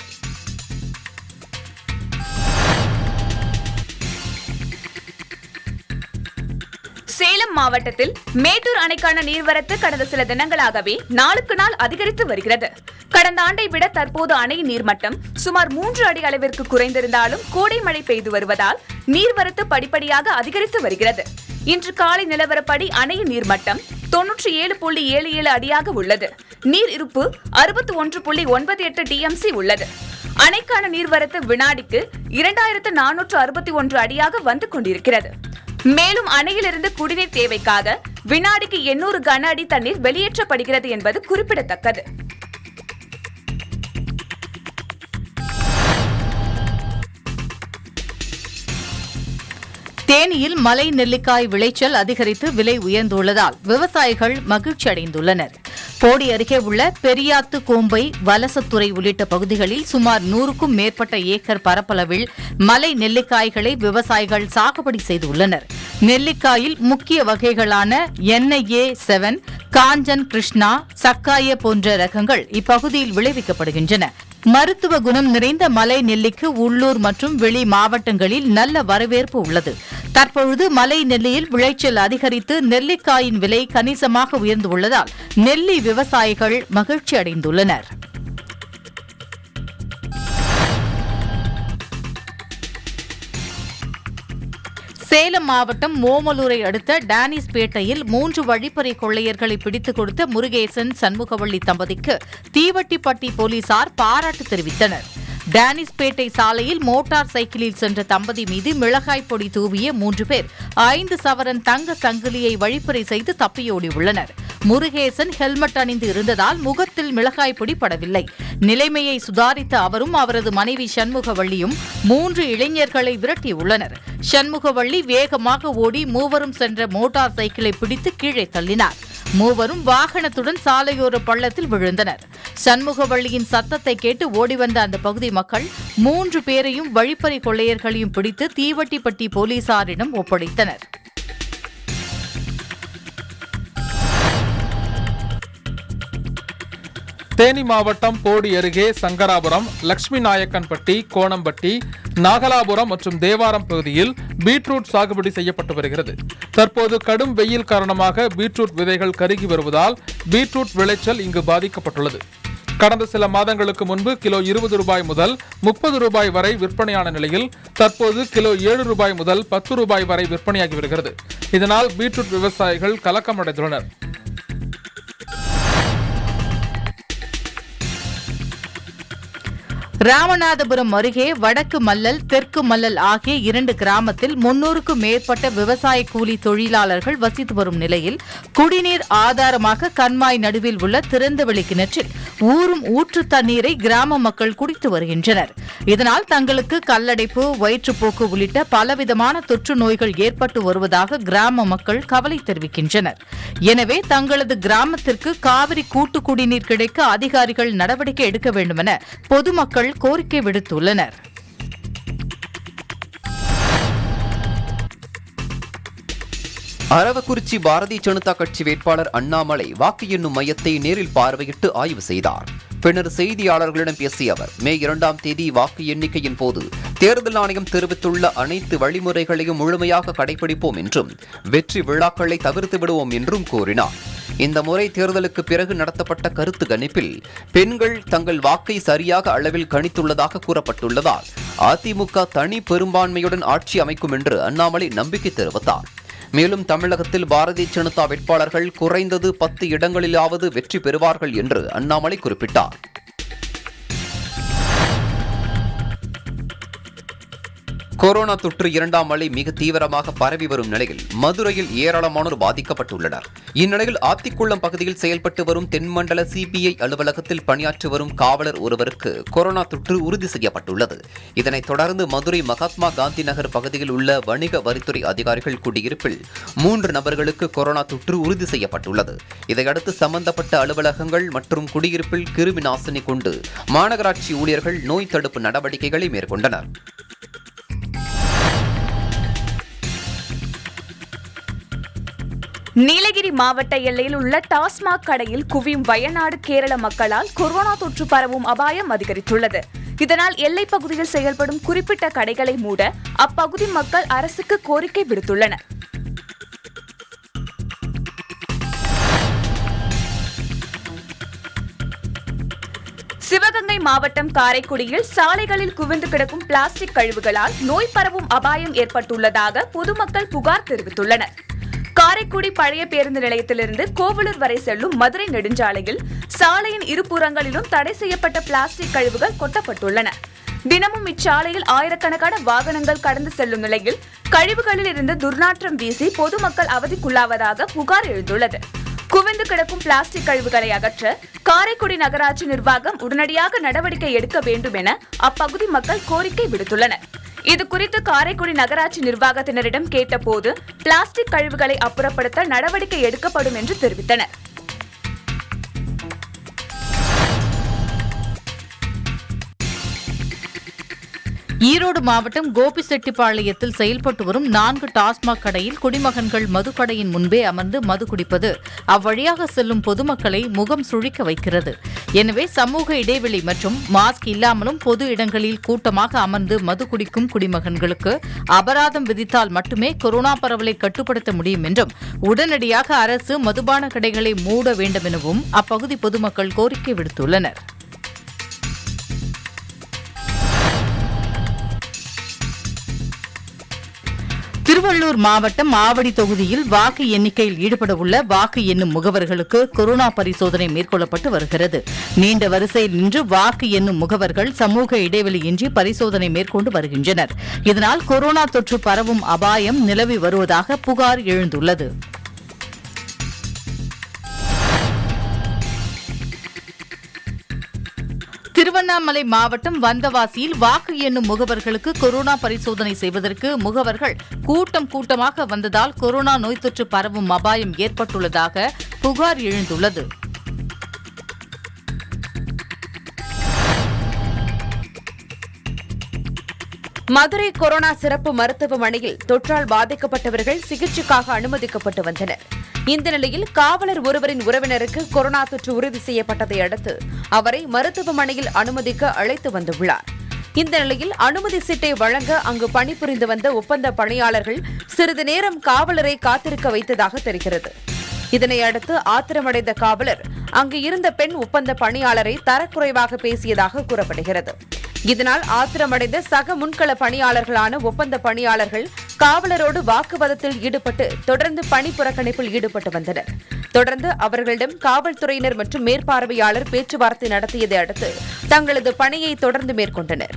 சேலம் மாவட்டத்தில் மேட்டூர் அணைக்கான நீர்வரத்து கடந்த சில தினங்களாகவே நாளுக்கு நாள் அதிகரித்து வருகிறது கடந்த ஆண்டை விட தற்போது அணையின் நீர்மட்டம் சுமார் மூன்று அடி அளவிற்கு குறைந்திருந்தாலும் கோடை மழை பெய்து வருவதால் நீர்வரத்து படிப்படியாக அதிகரித்து வருகிறது இன்று காலை நிலவரப்படி அணையின் நீர்மட்டம் தொன்னூற்றி ஏழு புள்ளி ஏழு ஏழு அடியாக உள்ளது நீர் இருப்பு அறுபத்தி ஒன்று புள்ளி ஒன்பது எட்டு டிஎம்சி உள்ளது அணைக்கான நீர்வரத்து வினாடிக்கு இரண்டாயிரத்து நானூற்று அறுபத்தி ஒன்று அடியாக வந்து கொண்டிருக்கிறது மேலும் அணையிலிருந்து குடிநீர் தேவைக்காக வினாடிக்கு எண்ணூறு கன அடி தண்ணீர் வெளியேற்றப்படுகிறது என்பது குறிப்பிடத்தக்கது தேனியில் மலை நெல்லிக்காய் விளைச்சல் அதிகரித்து விலை உயர்ந்துள்ளதால் விவசாயிகள் மகிழ்ச்சி அடைந்துள்ளனர் போடி அருகே உள்ள பெரியாத்து கோம்பை வலசத்துறை உள்ளிட்ட பகுதிகளில் சுமார் நூறுக்கும் மேற்பட்ட ஏக்கர் பரப்பளவில் மலை நெல்லிக்காய்களை விவசாயிகள் சாகுபடி செய்துள்ளனர் நெல்லிக்காயில் முக்கிய வகைகளான என்ஐஏ செவன் காஞ்சன் கிருஷ்ணா சக்காய போன்ற ரகங்கள் இப்பகுதியில் விளைவிக்கப்படுகின்றன மருத்துவ குணம் நிறைந்த மலை நெல்லிக்கு உள்ளூர் மற்றும் வெளி மாவட்டங்களில் நல்ல வரவேற்பு உள்ளது தற்பொழுது மலை நெல்லியில் விளைச்சல் அதிகரித்து நெல்லிக்காயின் விலை கணிசமாக உயர்ந்துள்ளதால் நெல்லி விவசாயிகள் மகிழ்ச்சி அடைந்துள்ளனர் சேலம் மாவட்டம் ஓமலூரை அடுத்த டானிஸ்பேட்டையில் மூன்று வழிப்பறை கொள்ளையர்களை பிடித்துக் கொடுத்த முருகேசன் சண்முகவள்ளி தம்பதிக்கு தீவட்டிப்பட்டி போலீசார் பாராட்டு தெரிவித்தனர் டானிஸ்பேட்டை சாலையில் மோட்டார் சைக்கிளில் சென்ற தம்பதி மீது மிளகாய் பொடி தூவிய மூன்று பேர் ஐந்து சவரன் தங்க சங்கிலியை வழிப்பறை செய்து தப்பியோடி உள்ளனர் முருகேசன் ஹெல்மெட் அணிந்து இருந்ததால் முகத்தில் மிளகாய் பொடி படவில்லை நிலைமையை சுதாரித்த அவரும் அவரது மனைவி சண்முகவள்ளியும் மூன்று இளைஞர்களை விரட்டியுள்ளனர் சண்முகவள்ளி வேகமாக ஓடி மூவரும் சென்ற மோட்டார் சைக்கிளை பிடித்து கீழே தள்ளினார் மூவரும் வாகனத்துடன் சாலையோர பள்ளத்தில் விழுந்தனர் சண்முகவள்ளியின் சத்தத்தை கேட்டு ஓடி வந்த அந்த பகுதி மக்கள் மூன்று பேரையும் வழிப்பறி கொள்ளையர்களையும் பிடித்து தீவட்டிப்பட்டி போலீசாரிடம் ஒப்படைத்தனர் தேனி மாவட்டம் போடி அருகே சங்கராபுரம் லட்சுமி நாயக்கன்பட்டி கோணம்பட்டி நாகலாபுரம் மற்றும் தேவாரம் பகுதியில் பீட்ரூட் சாகுபடி செய்யப்பட்டு வருகிறது தற்போது கடும் வெயில் காரணமாக பீட்ரூட் விதைகள் கருகி வருவதால் பீட்ரூட் விளைச்சல் இங்கு பாதிக்கப்பட்டுள்ளது கடந்த சில மாதங்களுக்கு முன்பு கிலோ இருபது ரூபாய் முதல் முப்பது ரூபாய் வரை விற்பனையான நிலையில் தற்போது கிலோ ஏழு ரூபாய் முதல் பத்து ரூபாய் வரை விற்பனையாகி வருகிறது இதனால் பீட்ரூட் விவசாயிகள் கலக்கமடைந்துள்ளனர் ராமநாதபுரம் அருகே வடக்கு மல்லல் தெற்கு மல்லல் ஆகிய இரண்டு கிராமத்தில் முன்னூறுக்கும் மேற்பட்ட விவசாய கூலி தொழிலாளர்கள் வசித்து வரும் நிலையில் குடிநீர் ஆதாரமாக கண்மாய் நடுவில் உள்ள திறந்தவெளி கிணற்றில் ஊறும் ஊற்று தண்ணீரை கிராம மக்கள் குடித்து வருகின்றனர் இதனால் தங்களுக்கு கல்லடைப்பு வயிற்றுப்போக்கு உள்ளிட்ட பலவிதமான தொற்று நோய்கள் ஏற்பட்டு வருவதாக கிராம மக்கள் கவலை தெரிவிக்கின்றனர் எனவே தங்களது கிராமத்திற்கு காவிரி கூட்டு குடிநீர் கிடைக்க அதிகாரிகள் நடவடிக்கை எடுக்க வேண்டுமென பொதுமக்கள் கோரிக்கை விடுத்துள்ளனர் அரவக்குறிச்சி பாரதிய ஜனதா கட்சி வேட்பாளர் அண்ணாமலை வாக்கு எண்ணும் மையத்தை நேரில் பார்வையிட்டு ஆய்வு செய்தார் பின்னர் செய்தியாளர்களிடம் பேசிய அவர் மே இரண்டாம் தேதி வாக்கு எண்ணிக்கையின் போது தேர்தல் ஆணையம் தெரிவித்துள்ள அனைத்து வழிமுறைகளையும் முழுமையாக கடைபிடிப்போம் என்றும் வெற்றி விழாக்களை தவிர்த்து விடுவோம் என்றும் கூறினார் இந்த முறை தேர்தலுக்கு பிறகு நடத்தப்பட்ட கருத்து கணிப்பில் பெண்கள் தங்கள் வாக்கை சரியாக அளவில் கணித்துள்ளதாக கூறப்பட்டுள்ளதால் அதிமுக தனி பெரும்பான்மையுடன் ஆட்சி அமைக்கும் என்று அண்ணாமலை நம்பிக்கை தெரிவித்தார் மேலும் தமிழகத்தில் பாரதிய ஜனதா வேட்பாளர்கள் குறைந்தது பத்து இடங்களிலாவது வெற்றி பெறுவார்கள் என்று அண்ணாமலை குறிப்பிட்டார் கொரோனா தொற்று இரண்டாம் அலை மிக தீவிரமாக பரவி வரும் நிலையில் மதுரையில் ஏராளமானோர் பாதிக்கப்பட்டுள்ளனர் இந்நிலையில் ஆத்திக்குளம் பகுதியில் செயல்பட்டு வரும் தென்மண்டல சிபிஐ அலுவலகத்தில் பணியாற்றி வரும் காவலர் ஒருவருக்கு கொரோனா தொற்று உறுதி செய்யப்பட்டுள்ளது இதனைத் தொடர்ந்து மதுரை மகாத்மா காந்தி நகர் பகுதியில் உள்ள வணிக வரித்துறை அதிகாரிகள் குடியிருப்பில் மூன்று நபர்களுக்கு கொரோனா தொற்று உறுதி செய்யப்பட்டுள்ளது இதையடுத்து சம்பந்தப்பட்ட அலுவலகங்கள் மற்றும் குடியிருப்பில் கிருமி நாசினி கொண்டு மாநகராட்சி ஊழியர்கள் நோய் தடுப்பு நடவடிக்கைகளை மேற்கொண்டனர் நீலகிரி மாவட்ட எல்லையில் உள்ள டாஸ்மாக் கடையில் குவியும் வயநாடு கேரள மக்களால் கொரோனா தொற்று பரவும் அபாயம் அதிகரித்துள்ளது இதனால் எல்லைப் பகுதியில் செயல்படும் குறிப்பிட்ட கடைகளை மூட அப்பகுதி மக்கள் அரசுக்கு கோரிக்கை விடுத்துள்ளனர் சிவகங்கை மாவட்டம் காரைக்குடியில் சாலைகளில் குவிந்து கிடக்கும் பிளாஸ்டிக் கழிவுகளால் நோய் பரவும் அபாயம் ஏற்பட்டுள்ளதாக பொதுமக்கள் புகார் தெரிவித்துள்ளனர் காரைக்குடி பழைய பேருந்து நிலையத்திலிருந்து கோவலூர் வரை செல்லும் மதுரை நெடுஞ்சாலையில் சாலையின் இருபுறங்களிலும் தடை செய்யப்பட்ட பிளாஸ்டிக் கழிவுகள் கொட்டப்பட்டுள்ளன தினமும் இச்சாலையில் ஆயிரக்கணக்கான வாகனங்கள் கடந்து செல்லும் நிலையில் கழிவுகளில் இருந்து துர்நாற்றம் வீசி பொதுமக்கள் அவதிக்குள்ளாவதாக புகார் எழுந்துள்ளது குவிந்து கிடக்கும் பிளாஸ்டிக் கழிவுகளை அகற்ற காரைக்குடி நகராட்சி நிர்வாகம் உடனடியாக நடவடிக்கை எடுக்க வேண்டும் என அப்பகுதி மக்கள் கோரிக்கை விடுத்துள்ளனர் இது குறித்து காரைக்குடி நகராட்சி நிர்வாகத்தினரிடம் கேட்டபோது பிளாஸ்டிக் கழிவுகளை அப்புறப்படுத்த நடவடிக்கை எடுக்கப்படும் என்று தெரிவித்தனர் ஈரோடு மாவட்டம் கோபிசெட்டிப்பாளையத்தில் செயல்பட்டு வரும் நான்கு டாஸ்மாக் கடையில் குடிமகன்கள் மதுக்கடையின் முன்பே அமர்ந்து மது குடிப்பது அவ்வழியாக செல்லும் பொதுமக்களை முகம் சுழிக்க வைக்கிறது எனவே சமூக இடைவெளி மற்றும் மாஸ்க் இல்லாமலும் பொது இடங்களில் கூட்டமாக அமர்ந்து மது குடிக்கும் குடிமகன்களுக்கு அபராதம் விதித்தால் மட்டுமே கொரோனா பரவலை கட்டுப்படுத்த முடியும் என்றும் உடனடியாக அரசு மதுபான கடைகளை மூட வேண்டும் எனவும் அப்பகுதி பொதுமக்கள் கோரிக்கை விடுத்துள்ளனர் திருவள்ளூர் மாவட்டம் ஆவடி தொகுதியில் வாக்கு எண்ணிக்கையில் ஈடுபட உள்ள வாக்கு எண்ணும் முகவர்களுக்கு கொரோனா பரிசோதனை மேற்கொள்ளப்பட்டு வருகிறது நீண்ட வரிசையில் நின்று வாக்கு எண்ணும் முகவர்கள் சமூக இடைவெளியின்றி பரிசோதனை மேற்கொண்டு வருகின்றனர் இதனால் கொரோனா தொற்று பரவும் அபாயம் நிலவி வருவதாக புகார் எழுந்துள்ளது திருவண்ணாமலை மாவட்டம் வந்தவாசியில் வாக்கு எண்ணும் முகவர்களுக்கு கொரோனா பரிசோதனை செய்வதற்கு முகவர்கள் கூட்டம் கூட்டமாக வந்ததால் கொரோனா நோய் தொற்று பரவும் அபாயம் ஏற்பட்டுள்ளதாக புகார் எழுந்துள்ளது மதுரை கொரோனா சிறப்பு மருத்துவமனையில் தொற்றால் பாதிக்கப்பட்டவர்கள் சிகிச்சைக்காக அனுமதிக்கப்பட்டு வந்தனர் இந்த நிலையில் காவலர் ஒருவரின் உறவினருக்கு கொரோனா தொற்று உறுதி செய்யப்பட்டதை அடுத்து அவரை மருத்துவமனையில் அனுமதிக்க அழைத்து வந்துள்ளார் இந்த நிலையில் அனுமதி சீட்டை வழங்க அங்கு பணிபுரிந்து வந்த ஒப்பந்த பணியாளர்கள் சிறிது நேரம் காவலரை காத்திருக்க வைத்ததாக தெரிகிறது இதனை அடுத்து ஆத்திரமடைந்த காவலர் அங்கு இருந்த பெண் ஒப்பந்த பணியாளரை தரக்குறைவாக பேசியதாக கூறப்படுகிறது இதனால் ஆத்திரமடைந்த சக முன்கள பணியாளர்களான ஒப்பந்த பணியாளர்கள் காவலரோடு வாக்குவாதத்தில் ஈடுபட்டு தொடர்ந்து பணி புறக்கணிப்பில் ஈடுபட்டு வந்தனர் தொடர்ந்து அவர்களிடம் காவல்துறையினர் மற்றும் மேற்பார்வையாளர் பேச்சுவார்த்தை நடத்தியதை அடுத்து தங்களது பணியை தொடர்ந்து மேற்கொண்டனர்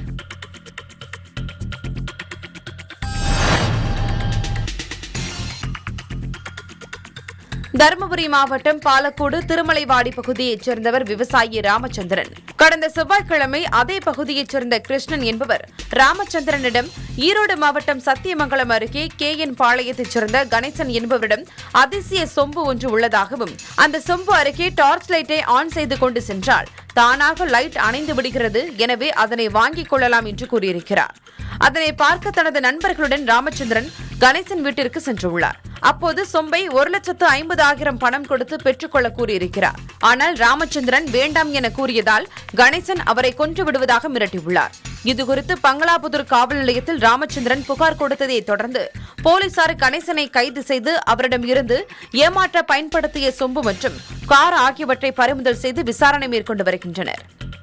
தருமபுரி மாவட்டம் பாலக்கோடு திருமலைவாடி பகுதியைச் சேர்ந்தவர் விவசாயி ராமச்சந்திரன் கடந்த செவ்வாய்க்கிழமை அதே பகுதியைச் சேர்ந்த கிருஷ்ணன் என்பவர் ராமச்சந்திரனிடம் ஈரோடு மாவட்டம் சத்தியமங்கலம் அருகே கே என் பாளையத்தைச் சேர்ந்த கணேசன் என்பவரிடம் அதிசய சொம்பு ஒன்று உள்ளதாகவும் அந்த சொம்பு அருகே டார்ச் லைட்டை ஆன் செய்து கொண்டு சென்றால் தானாக லைட் அணைந்து விடுகிறது எனவே அதனை வாங்கிக் கொள்ளலாம் என்று கூறியிருக்கிறார் அதனை பார்க்க தனது நண்பர்களுடன் ராமச்சந்திரன் கணேசன் வீட்டிற்கு சென்றுள்ளார் அப்போது சொம்பை ஒரு லட்சத்து ஐம்பது ஆயிரம் பணம் கொடுத்து பெற்றுக்கொள்ள கூறியிருக்கிறார் ஆனால் ராமச்சந்திரன் வேண்டாம் என கூறியதால் கணேசன் அவரை கொன்று விடுவதாக மிரட்டியுள்ளார் இதுகுறித்து பங்களாபுதூர் காவல் நிலையத்தில் ராமச்சந்திரன் புகார் கொடுத்ததை தொடர்ந்து போலீசார் கணேசனை கைது செய்து அவரிடம் இருந்து ஏமாற்ற பயன்படுத்திய சொம்பு மற்றும் கார் ஆகியவற்றை பறிமுதல் செய்து விசாரணை மேற்கொண்டு வருகின்றனர்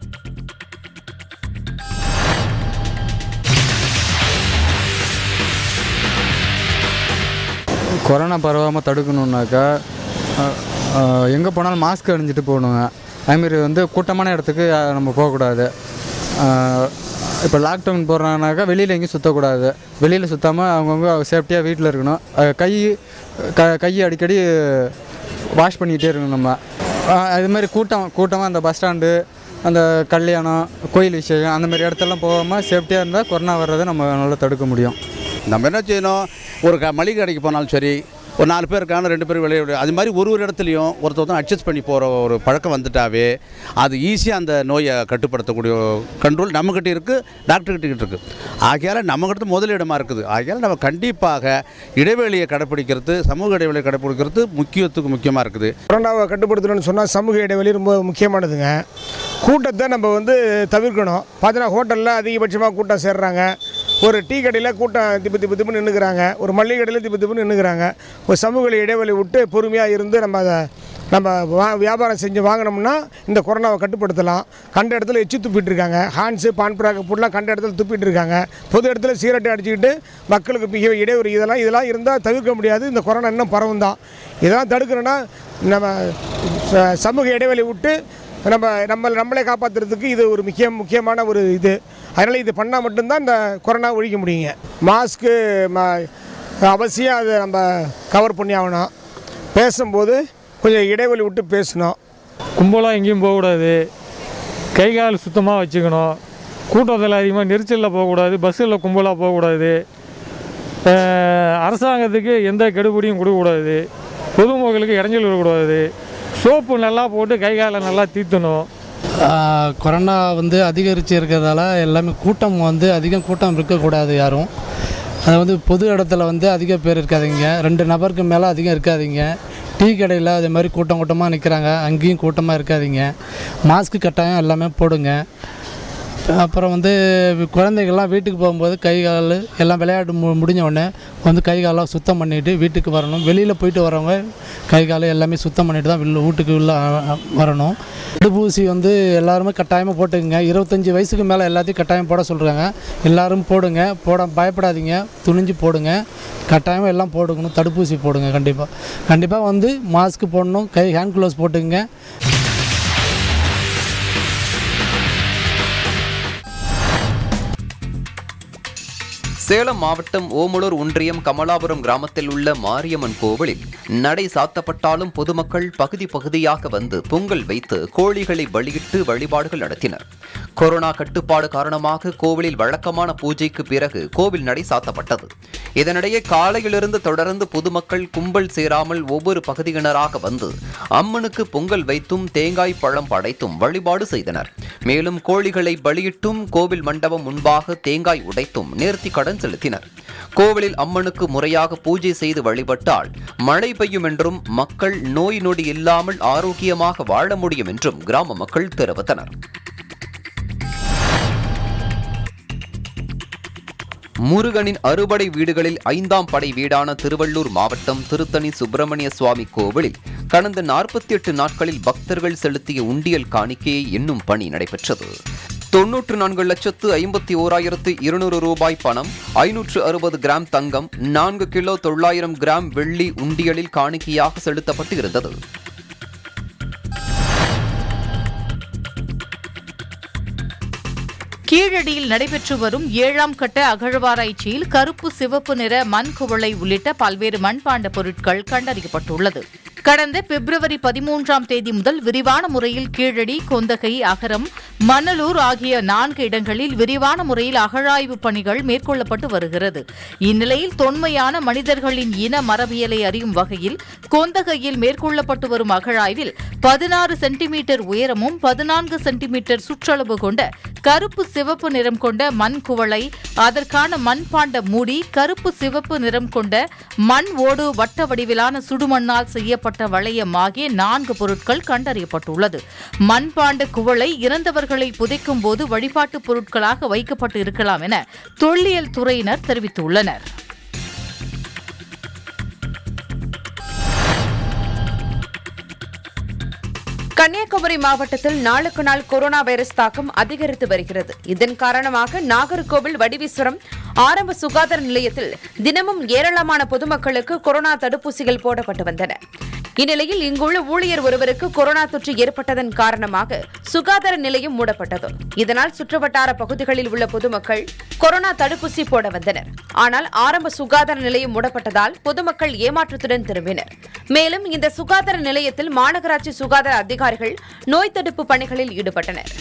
கொரோனா பரவாமல் தடுக்கணுன்னாக்கா எங்கே போனாலும் மாஸ்க் அணிஞ்சிட்டு போகணுங்க அதுமாரி வந்து கூட்டமான இடத்துக்கு அஹ், நம்ம போகக்கூடாது இப்போ லாக்டவுன் போடுறாங்கனாக்கா வெளியில் எங்கேயும் சுற்றக்கூடாது வெளியில் சுற்றாமல் அவங்கவுங்க சேஃப்டியாக வீட்டில் இருக்கணும் அஹ், கை க கையை அடிக்கடி வாஷ் பண்ணிக்கிட்டே இருக்கணும் நம்ம அஹ், அது மாதிரி கூட்டம் கூட்டமாக அந்த பஸ் ஸ்டாண்டு அந்த கல்யாணம் கோயில் விஷயம் அந்த மாதிரி இடத்தெல்லாம் போகாமல் சேஃப்டியாக இருந்தால் கொரோனா வர்றதை நம்ம நல்லா தடுக்க முடியும் நம்ம என்ன செய்யணும் ஒரு க மளிகை கடைக்கு போனாலும் சரி ஒரு நாலு பேர் இருக்காங்க ரெண்டு பேர் விளையாடு அது மாதிரி ஒரு ஒரு இடத்துலையும் ஒருத்தர் அட்ஜஸ்ட் பண்ணி போகிற ஒரு பழக்கம் வந்துட்டாவே அது ஈஸியாக அந்த நோயை கட்டுப்படுத்தக்கூடிய கண்ட்ரோல் நம்மக்கிட்ட இருக்குது டாக்டர்கிட்ட இருக்குது ஆகையால் நம்மக்கிட்ட முதலிடமாக இருக்குது ஆகையால் நம்ம கண்டிப்பாக இடைவெளியை கடைப்பிடிக்கிறது சமூக இடைவெளியை கடைப்பிடிக்கிறது முக்கியத்துக்கு முக்கியமாக இருக்குது கொரோனாவை கட்டுப்படுத்தணும்னு சொன்னால் சமூக இடைவெளி ரொம்ப முக்கியமானதுங்க கூட்டத்தை நம்ம வந்து தவிர்க்கணும் பார்த்தீங்கன்னா ஹோட்டலில் அதிகபட்சமாக கூட்டம் சேர்றாங்க ஒரு டீ கடையில் கூட்டம் திப்பு திப்பு திப்பு நின்றுக்கிறாங்க ஒரு மளிகை கடையில் திப்பு திப்பு நின்றுக்கிறாங்க ஒரு சமூக இடைவெளி விட்டு பொறுமையாக இருந்து நம்ம அதை நம்ம வா வியாபாரம் செஞ்சு வாங்கினோம்னா இந்த கொரோனாவை கட்டுப்படுத்தலாம் கண்ட இடத்துல எச்சி துப்பிட்டு இருக்காங்க ஹான்ஸு பான் பிராக்கு ஃபுல்லாக கண்ட இடத்துல துப்பிட்டு இருக்காங்க பொது இடத்துல சிகரெட் அடிச்சுக்கிட்டு மக்களுக்கு மிக இடைவெளி இதெல்லாம் இதெல்லாம் இருந்தால் தவிர்க்க முடியாது இந்த கொரோனா இன்னும் பரவும் தான் இதெல்லாம் தடுக்கணும்னா நம்ம ச- சமூக இடைவெளி விட்டு நம்ம நம்ம நம்மளே காப்பாற்றுறதுக்கு இது ஒரு முக்கிய முக்கியமான ஒரு இது அதனால் இது பண்ணால் மட்டும்தான் இந்த கொரோனா ஒழிக்க முடியுங்க மாஸ்க்கு அவசியம் அதை நம்ம கவர் பண்ணி ஆகணும் பேசும்போது கொஞ்சம் இடைவெளி விட்டு பேசணும் கும்பலாக எங்கேயும் போகக்கூடாது கை கால் சுத்தமாக வச்சுக்கணும் கூட்டத்தில் அதிகமாக நெரிச்சலில் போகக்கூடாது பஸ்ஸில் கும்பலாக போகக்கூடாது அஹ், அரசாங்கத்துக்கு எந்த கெடுபிடியும் கொடுக்கக்கூடாது பொதுமக்களுக்கு இடைஞ்சல் விடக்கூடாது சோப்பு நல்லா போட்டு கை காலை நல்லா தீத்தணும் ஆஹ், கொரோனா வந்து அதிகரித்து இருக்கிறதால எல்லாமே கூட்டம் வந்து அதிகம் கூட்டம் இருக்கக்கூடாது யாரும் அது வந்து பொது இடத்துல வந்து அதிக பேர் இருக்காதீங்க ரெண்டு நபருக்கு மேலே அதிகம் இருக்காதீங்க டீ கடையில் அதே மாதிரி கூட்டம் கூட்டமாக நிற்கிறாங்க அங்கேயும் கூட்டமாக இருக்காதீங்க மாஸ்க்கு கட்டாயம் எல்லாமே போடுங்க அப்புறம் வந்து குழந்தைகள்லாம் வீட்டுக்கு போகும்போது கை கால் எல்லாம் விளையாட்டு மு முடிஞ்ச உடனே வந்து கை காலாம் சுத்தம் பண்ணிவிட்டு வீட்டுக்கு வரணும் வெளியில் போயிட்டு வரவங்க கை கால் எல்லாமே சுத்தம் பண்ணிட்டு தான் வெளில வீட்டுக்கு உள்ள அ- அ- வரணும் தடுப்பூசி வந்து எல்லாருமே கட்டாயமாக போட்டுக்குங்க இருபத்தஞ்சி வயசுக்கு மேலே எல்லாத்தையும் கட்டாயம் போட சொல்கிறாங்க எல்லாரும் போடுங்க போட பயப்படாதீங்க துணிஞ்சு போடுங்க கட்டாயமாக எல்லாம் போட்டுக்கணும் தடுப்பூசி போடுங்க கண்டிப்பாக கண்டிப்பாக வந்து மாஸ்க் போடணும் கை ஹேண்ட் க்ளவுஸ் போட்டுக்குங்க சேலம் மாவட்டம் ஓமலூர் ஒன்றியம் கமலாபுரம் கிராமத்தில் உள்ள மாரியம்மன் கோவிலில் நடை சாத்தப்பட்டாலும் பொதுமக்கள் பகுதி பகுதியாக வந்து பொங்கல் வைத்து கோழிகளை பலியிட்டு வழிபாடுகள் நடத்தினர் கொரோனா கட்டுப்பாடு காரணமாக கோவிலில் வழக்கமான பூஜைக்கு பிறகு கோவில் நடை சாத்தப்பட்டது இதனிடையே காலையிலிருந்து தொடர்ந்து பொதுமக்கள் கும்பல் சேராமல் ஒவ்வொரு பகுதியினராக வந்து அம்மனுக்கு பொங்கல் வைத்தும் தேங்காய் பழம் படைத்தும் வழிபாடு செய்தனர் மேலும் கோழிகளை பலியிட்டும் கோவில் மண்டபம் முன்பாக தேங்காய் உடைத்தும் நேர்த்தி கடன் செலுத்தினர் கோவிலில் அம்மனுக்கு முறையாக பூஜை செய்து வழிபட்டால் மழை பெய்யும் என்றும் மக்கள் நோய் நொடி இல்லாமல் ஆரோக்கியமாக வாழ முடியும் என்றும் கிராம மக்கள் தெரிவித்தனர் முருகனின் அறுபடை வீடுகளில் ஐந்தாம் படை வீடான திருவள்ளூர் மாவட்டம் திருத்தணி சுப்பிரமணிய சுவாமி கோவிலில் கடந்த நாற்பத்தி எட்டு நாட்களில் பக்தர்கள் செலுத்திய உண்டியல் காணிக்கையை எண்ணும் பணி நடைபெற்றது தொன்னூற்று நான்கு லட்சத்து ஐம்பத்தி ஓராயிரத்து இருநூறு ரூபாய் பணம் ஐநூற்று அறுபது கிராம் தங்கம் நான்கு கிலோ தொள்ளாயிரம் கிராம் வெள்ளி உண்டியலில் காணிக்கையாக செலுத்தப்பட்டு இருந்தது கீழடியில் நடைபெற்று வரும் ஏழாம் கட்ட அகழ்வாராய்ச்சியில் கருப்பு சிவப்பு நிற மண் குவளை உள்ளிட்ட பல்வேறு மண்பாண்ட பொருட்கள் கண்டறியப்பட்டுள்ளது கடந்த பிப்ரவரி பதிமூன்றாம் தேதி முதல் விரிவான முறையில் கீழடி கொந்தகை அகரம் மணலூர் ஆகிய நான்கு இடங்களில் விரிவான முறையில் அகழாய்வு பணிகள் மேற்கொள்ளப்பட்டு வருகிறது இந்நிலையில் தொன்மையான மனிதர்களின் இன மரபியலை அறியும் வகையில் கொந்தகையில் மேற்கொள்ளப்பட்டு வரும் அகழாய்வில் பதினாறு சென்டிமீட்டர் உயரமும் பதினான்கு சென்டிமீட்டர் சுற்றளவு கொண்ட கருப்பு சிவப்பு நிறம் கொண்ட மண் குவளை அதற்கான மண்பாண்ட மூடி கருப்பு சிவப்பு நிறம் கொண்ட மண் ஓடு வட்ட வடிவிலான சுடுமண்ணால் செய்யப்பட்ட வளையம் ஆகிய நான்கு பொருட்கள் கண்டறியப்பட்டுள்ளது மண்பாண்ட குவளை இறந்தவர்களை புதைக்கும் போது வழிபாட்டு பொருட்களாக வைக்கப்பட்டு இருக்கலாம் என தொல்லியல் துறையினர் தெரிவித்துள்ளனர் கன்னியாகுமரி மாவட்டத்தில் நாளுக்கு நாள் கொரோனா வைரஸ் தாக்கம் அதிகரித்து வருகிறது இதன் காரணமாக நாகர்கோவில் வடிவீஸ்வரம் ஆரம்ப சுகாதார நிலையத்தில் தினமும் ஏராளமான பொதுமக்களுக்கு கொரோனா தடுப்பூசிகள் போடப்பட்டு வந்தன இந்நிலையில் இங்குள்ள ஊழியர் ஒருவருக்கு கொரோனா தொற்று ஏற்பட்டதன் காரணமாக சுகாதார நிலையம் மூடப்பட்டது இதனால் சுற்றுவட்டார பகுதிகளில் உள்ள பொதுமக்கள் கொரோனா தடுப்பூசி போட வந்தனர் ஆனால் ஆரம்ப சுகாதார நிலையம் மூடப்பட்டதால் பொதுமக்கள் ஏமாற்றத்துடன் திரும்பினர் மேலும் இந்த சுகாதார நிலையத்தில் மாநகராட்சி சுகாதார அதிகாரிகள் நோய் தடுப்பு பணிகளில் ஈடுபட்டனர்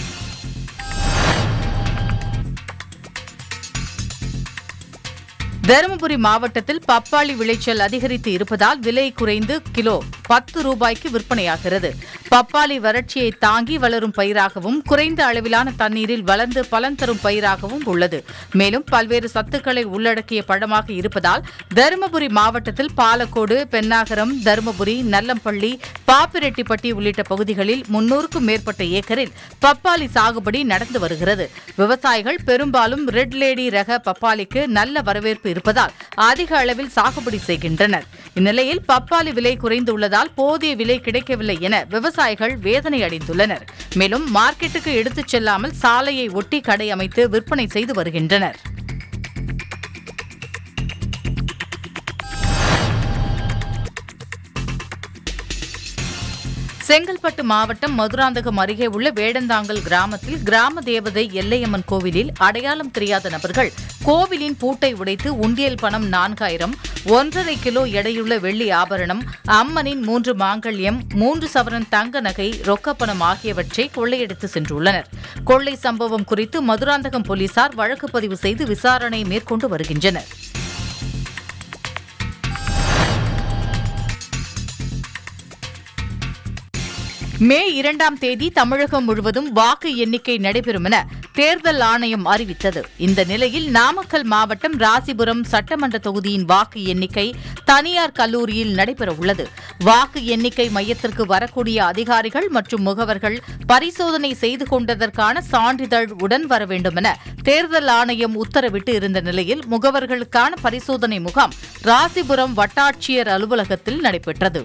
தருமபுரி மாவட்டத்தில் பப்பாளி விளைச்சல் அதிகரித்து இருப்பதால் விலை குறைந்து கிலோ பத்து ரூபாய்க்கு விற்பனையாகிறது பப்பாளி வறட்சியை தாங்கி வளரும் பயிராகவும் குறைந்த அளவிலான தண்ணீரில் வளர்ந்து பலன் தரும் பயிராகவும் உள்ளது மேலும் பல்வேறு சத்துக்களை உள்ளடக்கிய பழமாக இருப்பதால் தருமபுரி மாவட்டத்தில் பாலக்கோடு பென்னாகரம் தருமபுரி நல்லம்பள்ளி பாப்பிரெட்டிப்பட்டி உள்ளிட்ட பகுதிகளில் முன்னூறுக்கும் மேற்பட்ட ஏக்கரில் பப்பாளி சாகுபடி நடந்து வருகிறது விவசாயிகள் பெரும்பாலும் ரெட் லேடி ரக பப்பாளிக்கு நல்ல வரவேற்பு இருப்பதால் அதிக அளவில் சாகுபடி செய்கின்றனர் இந்நிலையில் பப்பாளி விலை குறைந்துள்ளதால் போதிய விலை கிடைக்கவில்லை என விவசாயிகள் வேதனை அடைந்துள்ளனர் மேலும் மார்க்கெட்டுக்கு எடுத்துச் செல்லாமல் சாலையை ஒட்டி கடை அமைத்து விற்பனை செய்து வருகின்றனர் செங்கல்பட்டு மாவட்டம் மதுராந்தகம் அருகே உள்ள வேடந்தாங்கல் கிராமத்தில் கிராம தேவதை எல்லையம்மன் கோவிலில் அடையாளம் தெரியாத நபர்கள் கோவிலின் பூட்டை உடைத்து உண்டியல் பணம் நான்காயிரம் ஒன்றரை கிலோ எடையுள்ள வெள்ளி ஆபரணம் அம்மனின் மூன்று மாங்கல்யம் மூன்று சவரன் தங்க நகை ரொக்கப்பணம் ஆகியவற்றை கொள்ளையடித்து சென்றுள்ளனர் கொள்ளை சம்பவம் குறித்து மதுராந்தகம் போலீசார் வழக்கு பதிவு செய்து விசாரணை மேற்கொண்டு வருகின்றனர் மே இரண்டாம் தேதி தமிழகம் முழுவதும் வாக்கு எண்ணிக்கை நடைபெறும் என தேர்தல் ஆணையம் அறிவித்தது இந்த நிலையில் நாமக்கல் மாவட்டம் ராசிபுரம் சட்டமன்ற தொகுதியின் வாக்கு எண்ணிக்கை தனியார் கல்லூரியில் நடைபெற உள்ளது வாக்கு எண்ணிக்கை மையத்திற்கு வரக்கூடிய அதிகாரிகள் மற்றும் முகவர்கள் பரிசோதனை செய்து கொண்டதற்கான சான்றிதழ் உடன் வர வேண்டும் என தேர்தல் ஆணையம் உத்தரவிட்டு இருந்த நிலையில் முகவர்களுக்கான பரிசோதனை முகாம் ராசிபுரம் வட்டாட்சியர் அலுவலகத்தில் நடைபெற்றது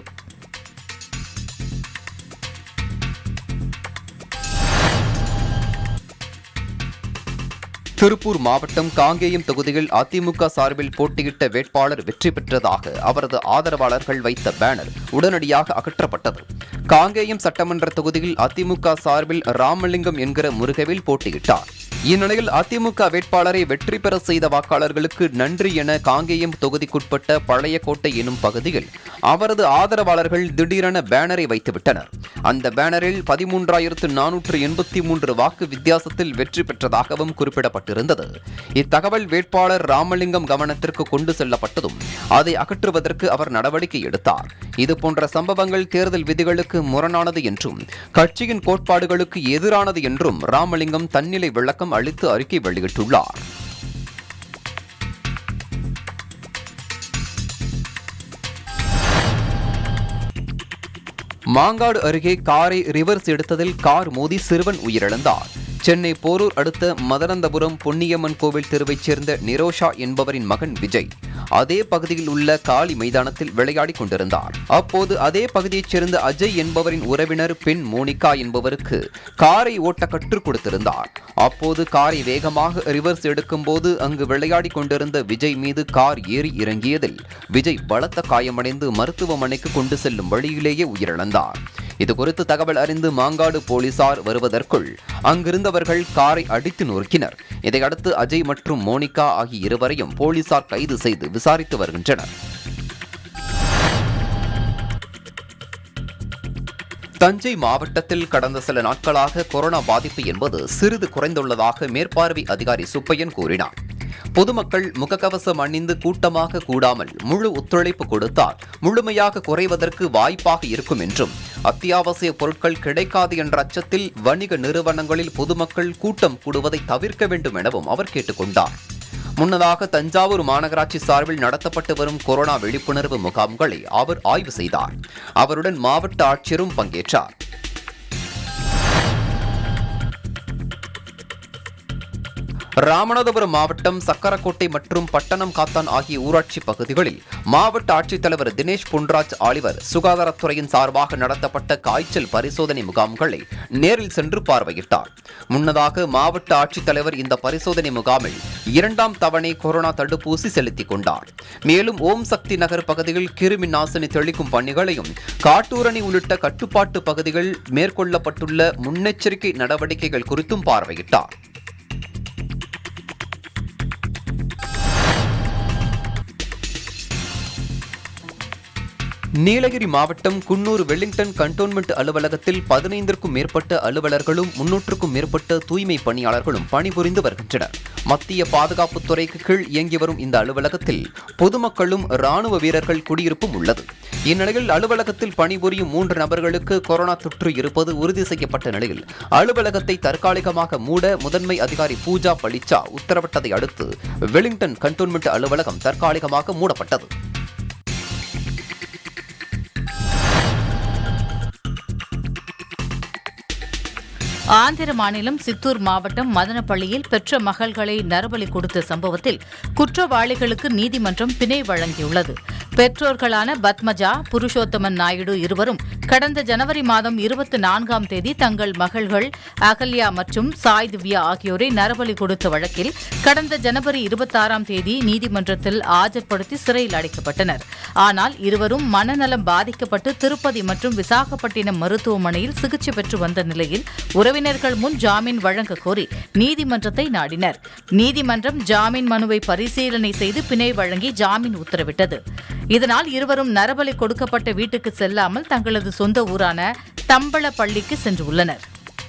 திருப்பூர் மாவட்டம் காங்கேயம் தொகுதியில் அதிமுக சார்பில் போட்டியிட்ட வேட்பாளர் வெற்றி பெற்றதாக அவரது ஆதரவாளர்கள் வைத்த பேனர் உடனடியாக அகற்றப்பட்டது காங்கேயம் சட்டமன்ற தொகுதியில் அதிமுக சார்பில் ராமலிங்கம் என்கிற முருகவில் போட்டியிட்டார் இந்நிலையில் அதிமுக வேட்பாளரை வெற்றி பெற செய்த வாக்காளர்களுக்கு நன்றி என காங்கேயம் தொகுதிக்குட்பட்ட பழைய கோட்டை எனும் பகுதியில் அவரது ஆதரவாளர்கள் திடீரென பேனரை வைத்துவிட்டனர் அந்த பேனரில் பதிமூன்றாயிரத்து நானூற்று எண்பத்தி மூன்று வாக்கு வித்தியாசத்தில் வெற்றி பெற்றதாகவும் குறிப்பிடப்பட்டிருந்தது இத்தகவல் வேட்பாளர் ராமலிங்கம் கவனத்திற்கு கொண்டு செல்லப்பட்டதும் அதை அகற்றுவதற்கு அவர் நடவடிக்கை எடுத்தார் இதுபோன்ற சம்பவங்கள் தேர்தல் விதிகளுக்கு முரணானது என்றும் கட்சியின் கோட்பாடுகளுக்கு எதிரானது என்றும் ராமலிங்கம் தன்னிலை விளக்கம் அளித்து அறிக்கை வெளியிட்டுள்ளார் மாங்காடு அருகே காரை ரிவர்ஸ் எடுத்ததில் கார் மோதி சிறுவன் உயிரிழந்தார் சென்னை போரூர் அடுத்த மதனந்தபுரம் பொன்னியம்மன் கோவில் தெருவைச் சேர்ந்த நிரோஷா என்பவரின் மகன் விஜய் அதே பகுதியில் உள்ள காலி மைதானத்தில் விளையாடிக் கொண்டிருந்தார் அப்போது அதே பகுதியைச் சேர்ந்த அஜய் என்பவரின் உறவினர் பெண் மோனிகா என்பவருக்கு காரை ஓட்ட கற்றுக் கொடுத்திருந்தார் அப்போது காரை வேகமாக ரிவர்ஸ் எடுக்கும்போது அங்கு விளையாடிக் கொண்டிருந்த விஜய் மீது கார் ஏறி இறங்கியதில் விஜய் பலத்த காயமடைந்து மருத்துவமனைக்கு கொண்டு செல்லும் வழியிலேயே உயிரிழந்தார் இதுகுறித்து தகவல் அறிந்து மாங்காடு போலீசார் வருவதற்குள் அங்கிருந்தவர்கள் காரை அடித்து நொறுக்கினர் இதையடுத்து அஜய் மற்றும் மோனிகா ஆகிய இருவரையும் போலீசார் கைது செய்து விசாரித்து வருகின்றனர் தஞ்சை மாவட்டத்தில் கடந்த சில நாட்களாக கொரோனா பாதிப்பு என்பது சிறிது குறைந்துள்ளதாக மேற்பார்வை அதிகாரி சுப்பையன் கூறினார் பொதுமக்கள் முகக்கவசம் அணிந்து கூட்டமாக கூடாமல் முழு ஒத்துழைப்பு கொடுத்தால் முழுமையாக குறைவதற்கு வாய்ப்பாக இருக்கும் என்றும் அத்தியாவசிய பொருட்கள் கிடைக்காது என்ற அச்சத்தில் வணிக நிறுவனங்களில் பொதுமக்கள் கூட்டம் கூடுவதை தவிர்க்க வேண்டும் எனவும் அவர் கேட்டுக்கொண்டார் முன்னதாக தஞ்சாவூர் மாநகராட்சி சார்பில் நடத்தப்பட்டு வரும் கொரோனா விழிப்புணர்வு முகாம்களை அவர் ஆய்வு செய்தார் அவருடன் மாவட்ட ஆட்சியரும் பங்கேற்றார் ராமநாதபுரம் மாவட்டம் சக்கரக்கோட்டை மற்றும் பட்டணம் காத்தான் ஆகிய ஊராட்சி பகுதிகளில் மாவட்ட ஆட்சித்தலைவர் தினேஷ் பொன்ராஜ் ஆலிவர் சுகாதாரத்துறையின் சார்பாக நடத்தப்பட்ட காய்ச்சல் பரிசோதனை முகாம்களை நேரில் சென்று பார்வையிட்டார் முன்னதாக மாவட்ட ஆட்சித்தலைவர் இந்த பரிசோதனை முகாமில் இரண்டாம் தவணை கொரோனா தடுப்பூசி செலுத்திக் கொண்டார் மேலும் ஓம் சக்தி நகர் பகுதியில் கிருமி நாசினி தெளிக்கும் பணிகளையும் காட்டூரணி உள்ளிட்ட கட்டுப்பாட்டு பகுதிகள் மேற்கொள்ளப்பட்டுள்ள முன்னெச்சரிக்கை நடவடிக்கைகள் குறித்தும் பார்வையிட்டார் நீலகிரி மாவட்டம் குன்னூர் வெலிங்டன் கண்டோன்மெண்ட் அலுவலகத்தில் பதினைந்திற்கும் மேற்பட்ட அலுவலர்களும் முன்னூற்றுக்கும் மேற்பட்ட தூய்மை பணியாளர்களும் பணிபுரிந்து வருகின்றனர் மத்திய பாதுகாப்புத் துறைக்கு கீழ் இயங்கி வரும் இந்த அலுவலகத்தில் பொதுமக்களும் ராணுவ வீரர்கள் குடியிருப்பும் உள்ளது இந்நிலையில் அலுவலகத்தில் பணிபுரியும் மூன்று நபர்களுக்கு கொரோனா தொற்று இருப்பது உறுதி செய்யப்பட்ட நிலையில் அலுவலகத்தை தற்காலிகமாக மூட முதன்மை அதிகாரி பூஜா பளிச்சா உத்தரவிட்டதை அடுத்து வெலிங்டன் கண்டோன்மெண்ட் அலுவலகம் தற்காலிகமாக மூடப்பட்டது ஆந்திர மாநிலம் சித்தூர் மாவட்டம் மதனப்பள்ளியில் பெற்ற மகள்களை நரபலி கொடுத்த சம்பவத்தில் குற்றவாளிகளுக்கு நீதிமன்றம் பிணை வழங்கியுள்ளது பெற்றோர்களான பத்மஜா புருஷோத்தமன் நாயுடு இருவரும் கடந்த ஜனவரி மாதம் இருபத்தி நான்காம் தேதி தங்கள் மகள்கள் அகல்யா மற்றும் சாய் திவ்யா ஆகியோரை நரபலி கொடுத்த வழக்கில் கடந்த ஜனவரி இருபத்தாறாம் தேதி நீதிமன்றத்தில் ஆஜர்படுத்தி சிறையில் அடைக்கப்பட்டனர் ஆனால் இருவரும் மனநலம் பாதிக்கப்பட்டு திருப்பதி மற்றும் விசாகப்பட்டினம் மருத்துவமனையில் சிகிச்சை பெற்று வந்த நிலையில் உறவினர்கள் முன் ஜாமீன் வழங்க கோரி நீதிமன்றத்தை நாடினர் நீதிமன்றம் ஜாமீன் மனுவை பரிசீலனை செய்து பிணை வழங்கி ஜாமீன் உத்தரவிட்டது இதனால் இருவரும் நரபலி கொடுக்கப்பட்ட வீட்டுக்கு செல்லாமல் தங்களது சொந்த ஊரான தம்பளப்பள்ளிக்கு சென்றுள்ளனர்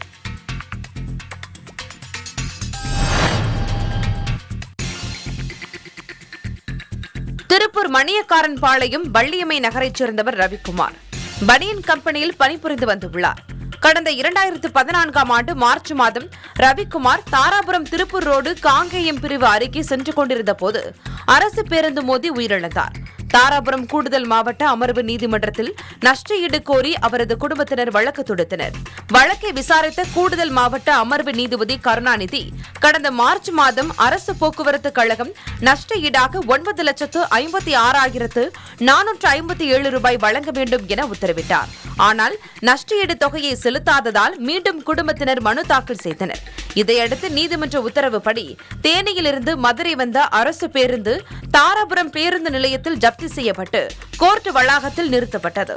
திருப்பூர் மணியக்காரன் பாளையம் வள்ளியம்மை நகரைச் சேர்ந்தவர் ரவிக்குமார் பனியன் கம்பெனியில் பணிபுரிந்து வந்துள்ளார் கடந்த இரண்டாயிரத்து பதினான்காம் ஆண்டு மார்ச் மாதம் ரவிக்குமார் தாராபுரம் திருப்பூர் ரோடு காங்கேயம் பிரிவு அருகே சென்று கொண்டிருந்த போது அரசு பேருந்து மோதி உயிரிழந்தார் தாராபுரம் கூடுதல் மாவட்ட அமர்வு நீதிமன்றத்தில் நஷ்டஈடு கோரி அவரது குடும்பத்தினர் வழக்கு தொடுத்தனர் வழக்கை விசாரித்த கூடுதல் மாவட்ட அமர்வு நீதிபதி கருணாநிதி கடந்த மார்ச் மாதம் அரசு போக்குவரத்து கழகம் நஷ்ட ஈடாக ஒன்பது லட்சத்து ஐம்பத்தி ஆறாயிரத்து நானூற்று ஐம்பத்தி ஏழு ரூபாய் வழங்க வேண்டும் என உத்தரவிட்டார் ஆனால் நஷ்டஈடு தொகையை செலுத்தாததால் மீண்டும் குடும்பத்தினர் மனு தாக்கல் செய்தனர் இதையடுத்து நீதிமன்ற உத்தரவுப்படி தேனியிலிருந்து மதுரை வந்த அரசு பேருந்து தாராபுரம் பேருந்து நிலையத்தில் ஜப்தி செய்யப்பட்டு கோர்ட் வளாகத்தில் நிறுத்தப்பட்டது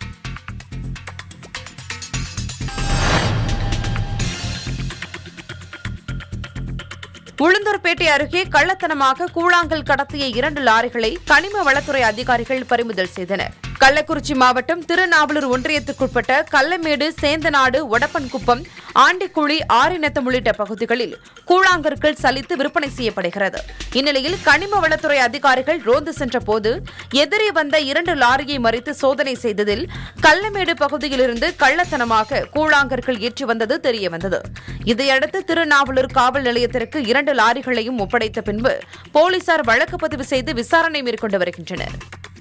உளுந்தூர்பேட்டை அருகே கள்ளத்தனமாக கூழாங்கல் கடத்திய இரண்டு லாரிகளை கனிம வளத்துறை அதிகாரிகள் பறிமுதல் செய்தனர் கள்ளக்குறிச்சி மாவட்டம் திருநாவலூர் ஒன்றியத்துக்குட்பட்ட கள்ளமேடு சேந்தநாடு ஒடப்பன்குப்பம் ஆண்டிக்குழி ஆரிநத்தம் உள்ளிட்ட பகுதிகளில் கூழாங்கற்கள் சலித்து விற்பனை செய்யப்படுகிறது இந்நிலையில் கனிம வளத்துறை அதிகாரிகள் ரோந்து சென்றபோது எதிரே வந்த இரண்டு லாரியை மறித்து சோதனை செய்ததில் கள்ளமேடு பகுதியிலிருந்து கள்ளத்தனமாக கூழாங்கற்கள் ஏற்றி வந்தது தெரியவந்தது இதையடுத்து திருநாவலூர் காவல் நிலையத்திற்கு இரண்டு லாரிகளையும் ஒப்படைத்த பின்பு போலீசார் வழக்கு பதிவு செய்து விசாரணை மேற்கொண்டு வருகின்றனர்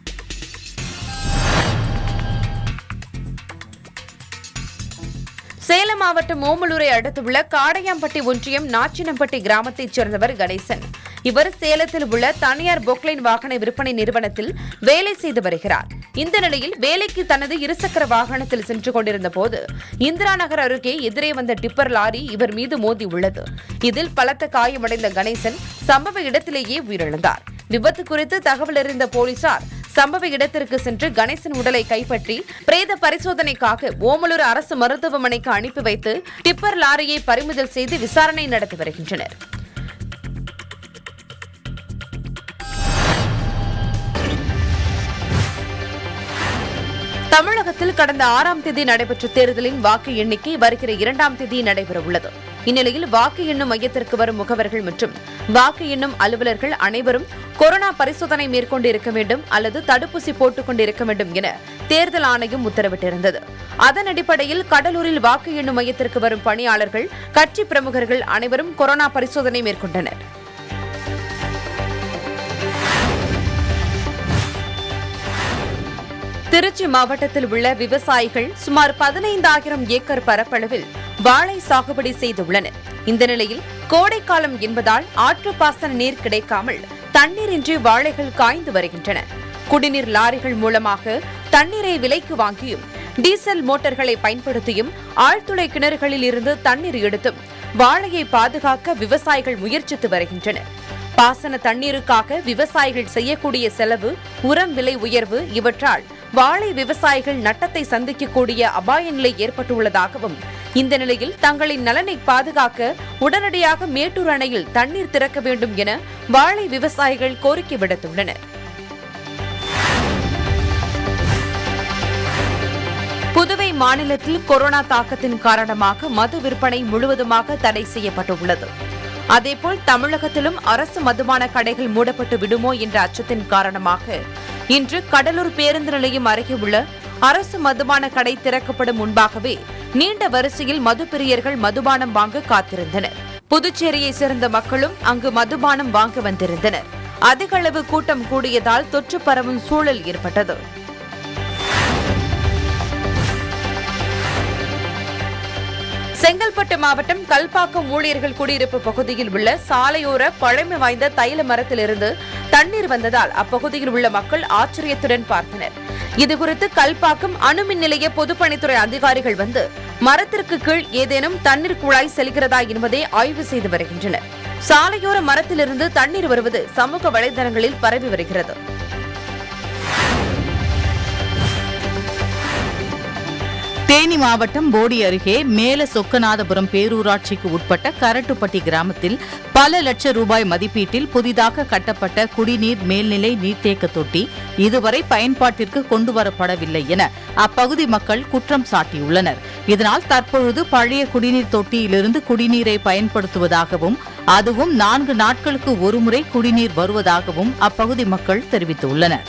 சேலம் மாவட்டம் ஓமலூரை அடுத்துள்ள காடையாம்பட்டி ஒன்றியம் நாச்சினம்பட்டி கிராமத்தைச் சேர்ந்தவர் கணேசன் இவர் சேலத்தில் உள்ள தனியார் பொக்லைன் வாகன விற்பனை நிறுவனத்தில் வேலை செய்து வருகிறார் இந்த நிலையில் வேலைக்கு தனது இருசக்கர வாகனத்தில் சென்று கொண்டிருந்த போது இந்திரா நகர் அருகே எதிரே வந்த டிப்பர் லாரி இவர் மீது மோதி உள்ளது இதில் பலத்த காயமடைந்த கணேசன் சம்பவ இடத்திலேயே உயிரிழந்தார் விபத்து குறித்து தகவல் அறிந்த போலீசார் சம்பவ இடத்திற்கு சென்று கணேசன் உடலை கைப்பற்றி பிரேத பரிசோதனைக்காக ஓமலூர் அரசு மருத்துவமனைக்கு அனுப்பி வைத்து டிப்பர் லாரியை பறிமுதல் செய்து விசாரணை நடத்தி வருகின்றனர் தமிழகத்தில் கடந்த ஆறாம் தேதி நடைபெற்ற தேர்தலின் வாக்கு எண்ணிக்கை வருகிற இரண்டாம் தேதி நடைபெறவுள்ளது இந்நிலையில் வாக்கு எண்ணும் மையத்திற்கு வரும் முகவர்கள் மற்றும் வாக்கு எண்ணும் அலுவலர்கள் அனைவரும் கொரோனா பரிசோதனை மேற்கொண்டு இருக்க வேண்டும் அல்லது தடுப்பூசி போட்டுக் கொண்டு இருக்க வேண்டும் என தேர்தல் ஆணையம் உத்தரவிட்டிருந்தது அதன் அடிப்படையில் கடலூரில் வாக்கு எண்ணும் மையத்திற்கு வரும் பணியாளர்கள் கட்சி பிரமுகர்கள் அனைவரும் கொரோனா பரிசோதனை மேற்கொண்டனர் திருச்சி மாவட்டத்தில் உள்ள விவசாயிகள் சுமார் பதினைந்தாயிரம் ஏக்கர் பரப்பளவில் வாழை சாகுபடி செய்துள்ளனர் இந்த நிலையில் கோடைக்காலம் என்பதால் ஆற்றுப்பாசன நீர் கிடைக்காமல் தண்ணீரின்றி வாழைகள் காய்ந்து வருகின்றன குடிநீர் லாரிகள் மூலமாக தண்ணீரை விலைக்கு வாங்கியும் டீசல் மோட்டார்களை பயன்படுத்தியும் ஆழ்துளை கிணறுகளில் இருந்து தண்ணீர் எடுத்தும் வாழையை பாதுகாக்க விவசாயிகள் முயற்சித்து வருகின்றனர் பாசன தண்ணீருக்காக விவசாயிகள் செய்யக்கூடிய செலவு உரம் விலை உயர்வு இவற்றால் வாழை விவசாயிகள் நட்டத்தை சந்திக்கக்கூடிய அபாய நிலை ஏற்பட்டுள்ளதாகவும் இந்த நிலையில் தங்களின் நலனை பாதுகாக்க உடனடியாக மேட்டூர் அணையில் தண்ணீர் திறக்க வேண்டும் என வாழை விவசாயிகள் கோரிக்கை விடுத்துள்ளனர் புதுவை மாநிலத்தில் கொரோனா தாக்கத்தின் காரணமாக மது விற்பனை முழுவதுமாக தடை செய்யப்பட்டுள்ளது அதேபோல் தமிழகத்திலும் அரசு மதுபான கடைகள் மூடப்பட்டு விடுமோ என்ற அச்சத்தின் காரணமாக இன்று கடலூர் பேருந்து நிலையம் அருகே உள்ள அரசு மதுபான கடை திறக்கப்படும் முன்பாகவே நீண்ட வரிசையில் மதுப்பிரியர்கள் மதுபானம் வாங்க காத்திருந்தனர் புதுச்சேரியை சேர்ந்த மக்களும் அங்கு மதுபானம் வாங்க வந்திருந்தனர் அதிக அளவு கூட்டம் கூடியதால் தொற்று பரவும் சூழல் ஏற்பட்டது செங்கல்பட்டு மாவட்டம் கல்பாக்கம் ஊழியர்கள் குடியிருப்பு பகுதியில் உள்ள சாலையோர பழமை வாய்ந்த தைல மரத்திலிருந்து தண்ணீர் வந்ததால் அப்பகுதியில் உள்ள மக்கள் ஆச்சரியத்துடன் பார்த்தனர் இதுகுறித்து கல்பாக்கம் அணுமின் நிலைய பொதுப்பணித்துறை அதிகாரிகள் வந்து மரத்திற்கு கீழ் ஏதேனும் தண்ணீர் குழாய் செல்கிறதா என்பதை ஆய்வு செய்து வருகின்றனர் சாலையோர மரத்திலிருந்து தண்ணீர் வருவது சமூக வலைதளங்களில் பரவி வருகிறது தேனி மாவட்டம் போடி அருகே மேல சொக்கநாதபுரம் பேரூராட்சிக்கு உட்பட்ட கரட்டுப்பட்டி கிராமத்தில் பல லட்சம் ரூபாய் மதிப்பீட்டில் புதிதாக கட்டப்பட்ட குடிநீர் மேல்நிலை நீர்த்தேக்க தொட்டி இதுவரை பயன்பாட்டிற்கு கொண்டுவரப்படவில்லை என அப்பகுதி மக்கள் குற்றம் சாட்டியுள்ளனர் இதனால் தற்பொழுது பழைய குடிநீர் தொட்டியிலிருந்து குடிநீரை பயன்படுத்துவதாகவும் அதுவும் நான்கு நாட்களுக்கு ஒருமுறை குடிநீர் வருவதாகவும் அப்பகுதி மக்கள் தெரிவித்துள்ளனர்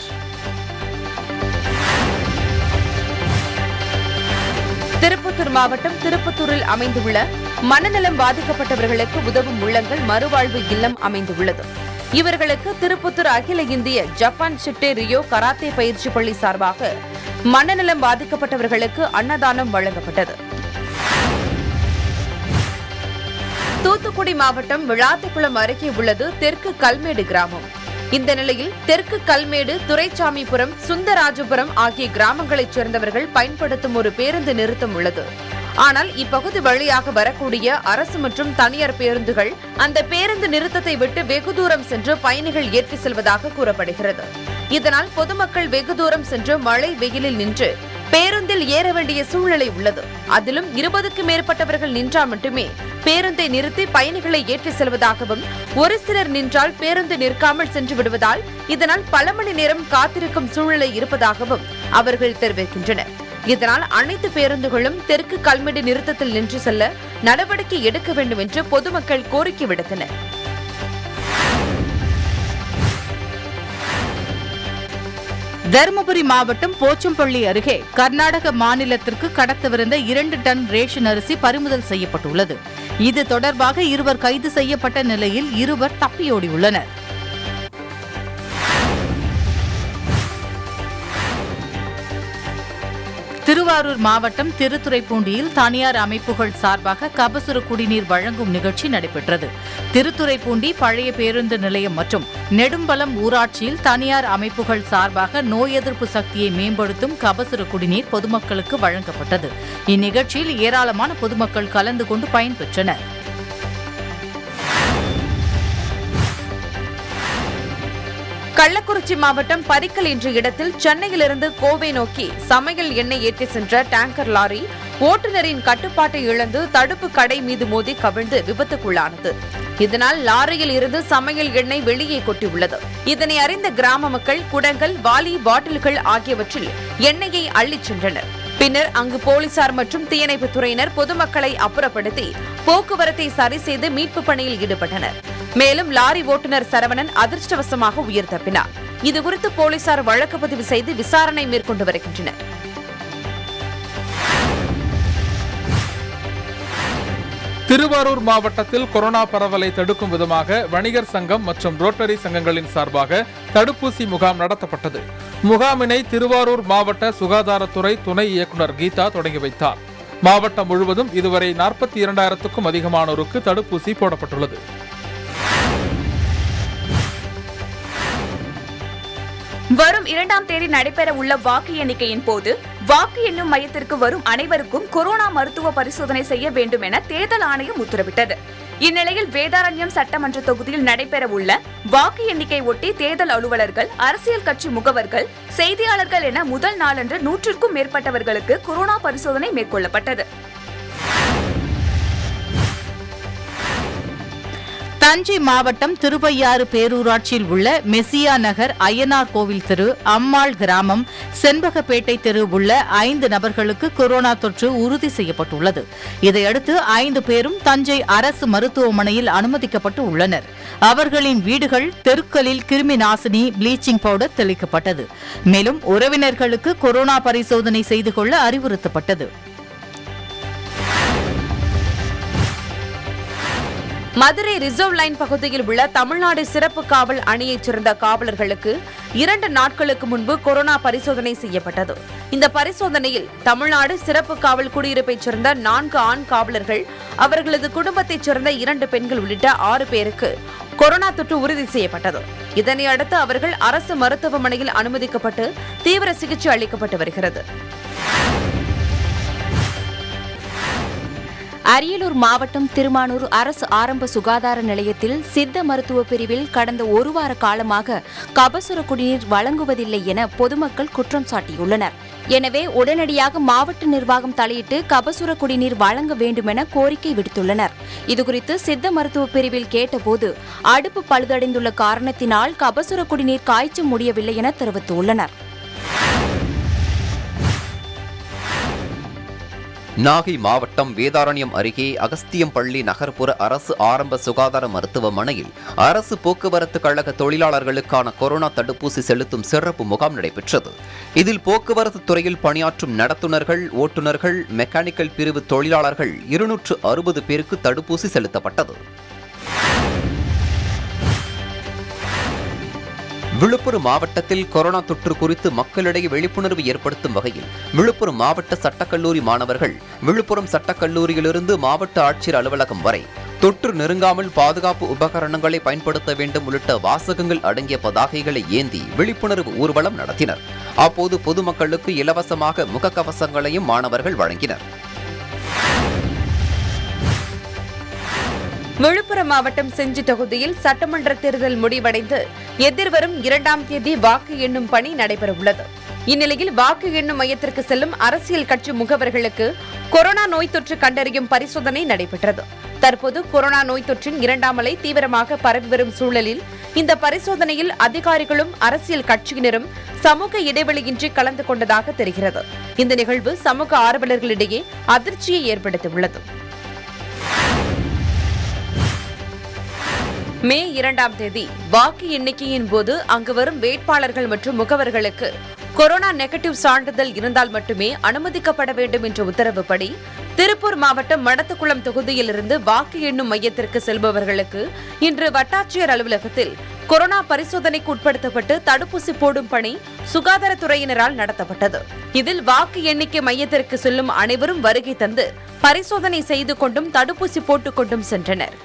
திருப்பத்தூர் மாவட்டம் திருப்பத்தூரில் அமைந்துள்ள மனநலம் பாதிக்கப்பட்டவர்களுக்கு உதவும் உள்ளங்கள் மறுவாழ்வு இல்லம் அமைந்துள்ளது இவர்களுக்கு திருப்பத்தூர் அகில இந்திய ஜப்பான் ஷிட்டே ரியோ கராத்தே பயிற்சி பள்ளி சார்பாக மனநலம் பாதிக்கப்பட்டவர்களுக்கு அன்னதானம் வழங்கப்பட்டது தூத்துக்குடி மாவட்டம் விளாத்திக்குளம் அருகே உள்ளது தெற்கு கல்மேடு கிராமம் இந்த நிலையில் தெற்கு கல்மேடு துரைச்சாமிபுரம் சுந்தராஜபுரம் ஆகிய கிராமங்களைச் சேர்ந்தவர்கள் பயன்படுத்தும் ஒரு பேருந்து நிறுத்தம் உள்ளது ஆனால் இப்பகுதி வழியாக வரக்கூடிய அரசு மற்றும் தனியார் பேருந்துகள் அந்த பேருந்து நிறுத்தத்தை விட்டு வெகு தூரம் சென்று பயணிகள் ஏற்றி செல்வதாக கூறப்படுகிறது இதனால் பொதுமக்கள் வெகு தூரம் சென்று மழை வெயிலில் நின்று பேருந்தில் ஏற வேண்டிய சூழ்நிலை உள்ளது அதிலும் இருபதுக்கு மேற்பட்டவர்கள் நின்றால் மட்டுமே பேருந்தை நிறுத்தி பயணிகளை ஏற்றி செல்வதாகவும் ஒரு சிலர் நின்றால் பேருந்து நிற்காமல் சென்று விடுவதால் இதனால் பல மணி நேரம் காத்திருக்கும் சூழ்நிலை இருப்பதாகவும் அவர்கள் தெரிவிக்கின்றனர் இதனால் அனைத்து பேருந்துகளும் தெற்கு கல்மெடி நிறுத்தத்தில் நின்று செல்ல நடவடிக்கை எடுக்க வேண்டும் என்று பொதுமக்கள் கோரிக்கை விடுத்தனர் தருமபுரி மாவட்டம் போச்சம்பள்ளி அருகே கர்நாடக மாநிலத்திற்கு கடத்தவிருந்த இரண்டு டன் ரேஷன் அரிசி பறிமுதல் செய்யப்பட்டுள்ளது இது தொடர்பாக இருவர் கைது செய்யப்பட்ட நிலையில் இருவர் தப்பியோடியுள்ளனர் திருவாரூர் மாவட்டம் திருத்துறைப்பூண்டியில் தனியார் அமைப்புகள் சார்பாக கபசுர குடிநீர் வழங்கும் நிகழ்ச்சி நடைபெற்றது திருத்துறைப்பூண்டி பழைய பேருந்து நிலையம் மற்றும் நெடும்பலம் ஊராட்சியில் தனியார் அமைப்புகள் சார்பாக நோய் எதிர்ப்பு சக்தியை மேம்படுத்தும் கபசுர குடிநீர் பொதுமக்களுக்கு வழங்கப்பட்டது இந்நிகழ்ச்சியில் ஏராளமான பொதுமக்கள் கலந்து கொண்டு பயன்பெற்றனர் கள்ளக்குறிச்சி மாவட்டம் பரிக்கல் என்ற இடத்தில் சென்னையிலிருந்து கோவை நோக்கி சமையல் எண்ணெய் ஏற்றி சென்ற டேங்கர் லாரி ஓட்டுநரின் கட்டுப்பாட்டை இழந்து தடுப்பு கடை மீது மோதி கவிழ்ந்து விபத்துக்குள்ளானது இதனால் லாரியில் இருந்து சமையல் எண்ணெய் வெளியே கொட்டியுள்ளது இதனை அறிந்த கிராம மக்கள் குடங்கள் வாலி பாட்டில்கள் ஆகியவற்றில் எண்ணெயை அள்ளிச் சென்றனர் பின்னர் அங்கு போலீசார் மற்றும் தீயணைப்புத் துறையினர் பொதுமக்களை அப்புறப்படுத்தி போக்குவரத்தை சரி செய்து மீட்பு பணியில் ஈடுபட்டனர் மேலும் லாரி ஓட்டுநர் சரவணன் அதிர்ஷ்டவசமாக உயிர் தப்பினார் இதுகுறித்து போலீசார் வழக்கு பதிவு செய்து விசாரணை மேற்கொண்டு வருகின்றனர் திருவாரூர் மாவட்டத்தில் கொரோனா பரவலை தடுக்கும் விதமாக வணிகர் சங்கம் மற்றும் ரோட்டரி சங்கங்களின் சார்பாக தடுப்பூசி முகாம் நடத்தப்பட்டது முகாமினை திருவாரூர் மாவட்ட சுகாதாரத்துறை துணை இயக்குநர் கீதா தொடங்கி வைத்தார் மாவட்டம் முழுவதும் இதுவரை நாற்பத்தி இரண்டாயிரத்துக்கும் அதிகமானோருக்கு தடுப்பூசி போடப்பட்டுள்ளது வரும் இரண்டாம் தேதி நடைபெற உள்ள வாக்கு எண்ணிக்கையின் போது வாக்கு எண்ணும் மையத்திற்கு வரும் அனைவருக்கும் கொரோனா மருத்துவ பரிசோதனை செய்ய வேண்டும் என தேர்தல் ஆணையம் உத்தரவிட்டது இந்நிலையில் வேதாரண்யம் சட்டமன்ற தொகுதியில் நடைபெற உள்ள வாக்கு எண்ணிக்கை ஒட்டி தேர்தல் அலுவலர்கள் அரசியல் கட்சி முகவர்கள் செய்தியாளர்கள் என முதல் நாளன்று நூற்றுக்கும் மேற்பட்டவர்களுக்கு கொரோனா பரிசோதனை மேற்கொள்ளப்பட்டது தஞ்சை மாவட்டம் திருவையாறு பேரூராட்சியில் உள்ள மெசியா நகர் அய்யனார் கோவில் தெரு அம்மாள் கிராமம் செண்பகப்பேட்டை தெரு உள்ள ஐந்து நபர்களுக்கு கொரோனா தொற்று உறுதி செய்யப்பட்டுள்ளது இதையடுத்து ஐந்து பேரும் தஞ்சை அரசு மருத்துவமனையில் அனுமதிக்கப்பட்டு உள்ளனர் அவர்களின் வீடுகள் தெருக்களில் கிருமி நாசினி ப்ளீச்சிங் பவுடர் தெளிக்கப்பட்டது மேலும் உறவினர்களுக்கு கொரோனா பரிசோதனை செய்து கொள்ள அறிவுறுத்தப்பட்டது மதுரை ரிசர்வ் லைன் பகுதியில் உள்ள தமிழ்நாடு சிறப்பு காவல் அணியைச் சேர்ந்த காவலர்களுக்கு இரண்டு நாட்களுக்கு முன்பு கொரோனா பரிசோதனை செய்யப்பட்டது இந்த பரிசோதனையில் தமிழ்நாடு சிறப்பு காவல் குடியிருப்பைச் சேர்ந்த நான்கு ஆண் காவலர்கள் அவர்களது குடும்பத்தைச் சேர்ந்த இரண்டு பெண்கள் உள்ளிட்ட ஆறு பேருக்கு கொரோனா தொற்று உறுதி செய்யப்பட்டது இதனை அடுத்து அவர்கள் அரசு மருத்துவமனையில் அனுமதிக்கப்பட்டு தீவிர சிகிச்சை அளிக்கப்பட்டு வருகிறது அரியலூர் மாவட்டம் திருமானூர் அரசு ஆரம்ப சுகாதார நிலையத்தில் சித்த மருத்துவ பிரிவில் கடந்த ஒரு வார காலமாக கபசுர குடிநீர் வழங்குவதில்லை என பொதுமக்கள் குற்றம் சாட்டியுள்ளனர் எனவே உடனடியாக மாவட்ட நிர்வாகம் தலையிட்டு கபசுர குடிநீர் வழங்க வேண்டுமென கோரிக்கை விடுத்துள்ளனர் இதுகுறித்து சித்த மருத்துவ பிரிவில் கேட்டபோது அடுப்பு பழுதடைந்துள்ள காரணத்தினால் கபசுர குடிநீர் காய்ச்ச முடியவில்லை என தெரிவித்துள்ளனர் நாகை மாவட்டம் வேதாரண்யம் அருகே அகஸ்தியம்பள்ளி நகர்ப்புற அரசு ஆரம்ப சுகாதார மருத்துவமனையில் அரசு போக்குவரத்து கழக தொழிலாளர்களுக்கான கொரோனா தடுப்பூசி செலுத்தும் சிறப்பு முகாம் நடைபெற்றது இதில் போக்குவரத்து துறையில் பணியாற்றும் நடத்துனர்கள் ஓட்டுநர்கள் மெக்கானிக்கல் பிரிவு தொழிலாளர்கள் இருநூற்று அறுபது பேருக்கு தடுப்பூசி செலுத்தப்பட்டது விழுப்புரம் மாவட்டத்தில் கொரோனா தொற்று குறித்து மக்களிடையே விழிப்புணர்வு ஏற்படுத்தும் வகையில் விழுப்புரம் மாவட்ட சட்டக்கல்லூரி மாணவர்கள் விழுப்புரம் சட்டக்கல்லூரியிலிருந்து மாவட்ட ஆட்சியர் அலுவலகம் வரை தொற்று நெருங்காமல் பாதுகாப்பு உபகரணங்களை பயன்படுத்த வேண்டும் உள்ளிட்ட வாசகங்கள் அடங்கிய பதாகைகளை ஏந்தி விழிப்புணர்வு ஊர்வலம் நடத்தினர் அப்போது பொதுமக்களுக்கு இலவசமாக முகக்கவசங்களையும் மாணவர்கள் வழங்கினர் விழுப்புரம் மாவட்டம் செஞ்சி தொகுதியில் சட்டமன்ற தேர்தல் முடிவடைந்து எதிர்வரும் இரண்டாம் தேதி வாக்கு எண்ணும் பணி நடைபெறவுள்ளது இந்நிலையில் வாக்கு எண்ணும் மையத்திற்கு செல்லும் அரசியல் கட்சி முகவர்களுக்கு கொரோனா நோய் தொற்று கண்டறியும் பரிசோதனை நடைபெற்றது தற்போது கொரோனா நோய் தொற்றின் இரண்டாம் அலை தீவிரமாக பரவி வரும் சூழலில் இந்த பரிசோதனையில் அதிகாரிகளும் அரசியல் கட்சியினரும் சமூக இடைவெளியின்றி கலந்து கொண்டதாக தெரிகிறது இந்த நிகழ்வு சமூக ஆர்வலர்களிடையே அதிர்ச்சியை ஏற்படுத்தியுள்ளது மே இரண்டாம் தேதி வாக்கு எண்ணிக்கையின் போது அங்கு வரும் வேட்பாளர்கள் மற்றும் முகவர்களுக்கு கொரோனா நெகட்டிவ் சான்றிதழ் இருந்தால் மட்டுமே அனுமதிக்கப்பட வேண்டும் என்ற உத்தரவுப்படி திருப்பூர் மாவட்டம் மடத்துக்குளம் தொகுதியிலிருந்து வாக்கு எண்ணும் மையத்திற்கு செல்பவர்களுக்கு இன்று வட்டாட்சியர் அலுவலகத்தில் கொரோனா பரிசோதனைக்கு உட்படுத்தப்பட்டு தடுப்பூசி போடும் பணி சுகாதாரத்துறையினரால் நடத்தப்பட்டது இதில் வாக்கு எண்ணிக்கை மையத்திற்கு செல்லும் அனைவரும் வருகை தந்து பரிசோதனை செய்து கொண்டும் தடுப்பூசி போட்டுக் கொண்டும் சென்றனர்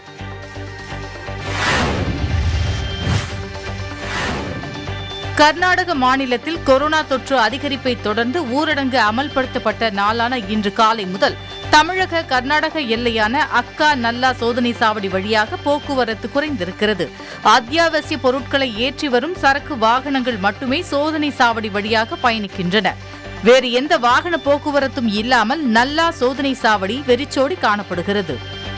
கர்நாடக மாநிலத்தில் கொரோனா தொற்று அதிகரிப்பை தொடர்ந்து ஊரடங்கு அமல்படுத்தப்பட்ட நாளான இன்று காலை முதல் தமிழக கர்நாடக எல்லையான அக்கா நல்லா சோதனை சாவடி வழியாக போக்குவரத்து குறைந்திருக்கிறது அத்தியாவசிய பொருட்களை ஏற்றி வரும் சரக்கு வாகனங்கள் மட்டுமே சோதனை சாவடி வழியாக பயணிக்கின்றன வேறு எந்த வாகன போக்குவரத்தும் இல்லாமல் நல்லா சோதனை சாவடி வெறிச்சோடி காணப்படுகிறது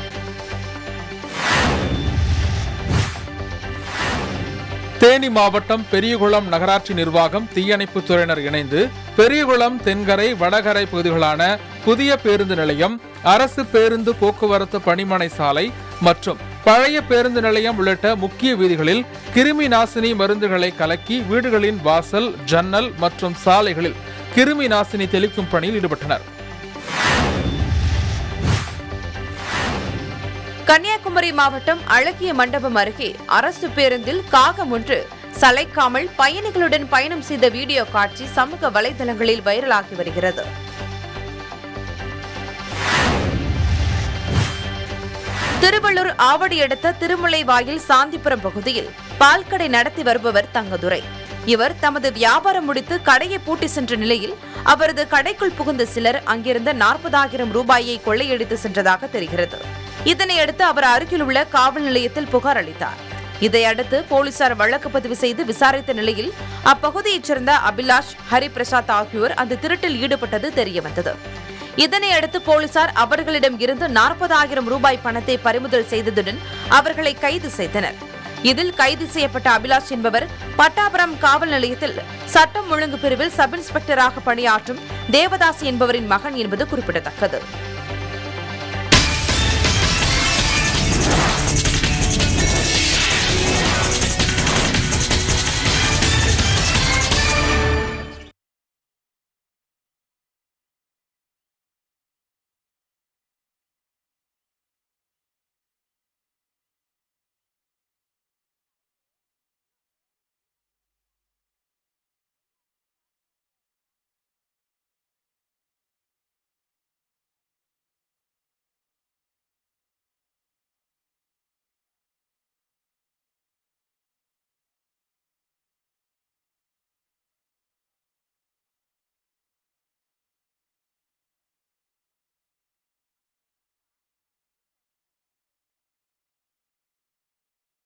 தேனி மாவட்டம் பெரியகுளம் நகராட்சி நிர்வாகம் தீயணைப்புத் துறையினர் இணைந்து பெரியகுளம் தென்கரை வடகரை பகுதிகளான புதிய பேருந்து நிலையம் அரசு பேருந்து போக்குவரத்து பணிமனை சாலை மற்றும் பழைய பேருந்து நிலையம் உள்ளிட்ட முக்கிய வீதிகளில் கிருமி நாசினி மருந்துகளை கலக்கி வீடுகளின் வாசல் ஜன்னல் மற்றும் சாலைகளில் கிருமி நாசினி தெளிக்கும் பணியில் ஈடுபட்டனர் கன்னியாகுமரி மாவட்டம் அழகிய மண்டபம் அருகே அரசு பேருந்தில் காகம் ஒன்று சளைக்காமல் பயணிகளுடன் பயணம் செய்த வீடியோ காட்சி சமூக வலைதளங்களில் வைரலாகி வருகிறது திருவள்ளூர் ஆவடி அடுத்த திருமுல்லைவாயில் சாந்திபுரம் பகுதியில் பால்கடை நடத்தி வருபவர் தங்கதுரை இவர் தமது வியாபாரம் முடித்து கடையை பூட்டி சென்ற நிலையில் அவரது கடைக்குள் புகுந்த சிலர் அங்கிருந்த நாற்பதாயிரம் ரூபாயை கொள்ளையடித்து சென்றதாக தெரிகிறது இதனையடுத்து அவர் அருகில் உள்ள காவல் நிலையத்தில் புகார் அளித்தார் இதையடுத்து போலீசார் வழக்கு பதிவு செய்து விசாரித்த நிலையில் அப்பகுதியைச் சேர்ந்த அபிலாஷ் ஹரிபிரசாத் ஆகியோர் அந்த திருட்டில் ஈடுபட்டது தெரியவந்தது இதனையடுத்து போலீசார் அவர்களிடம் இருந்து நாற்பதாயிரம் ரூபாய் பணத்தை பறிமுதல் செய்ததுடன் அவர்களை கைது செய்தனர் இதில் கைது செய்யப்பட்ட அபிலாஷ் என்பவர் பட்டாபுரம் காவல் நிலையத்தில் சட்டம் ஒழுங்கு பிரிவில் சப் இன்ஸ்பெக்டராக பணியாற்றும் தேவதாஸ் என்பவரின் மகன் என்பது குறிப்பிடத்தக்கது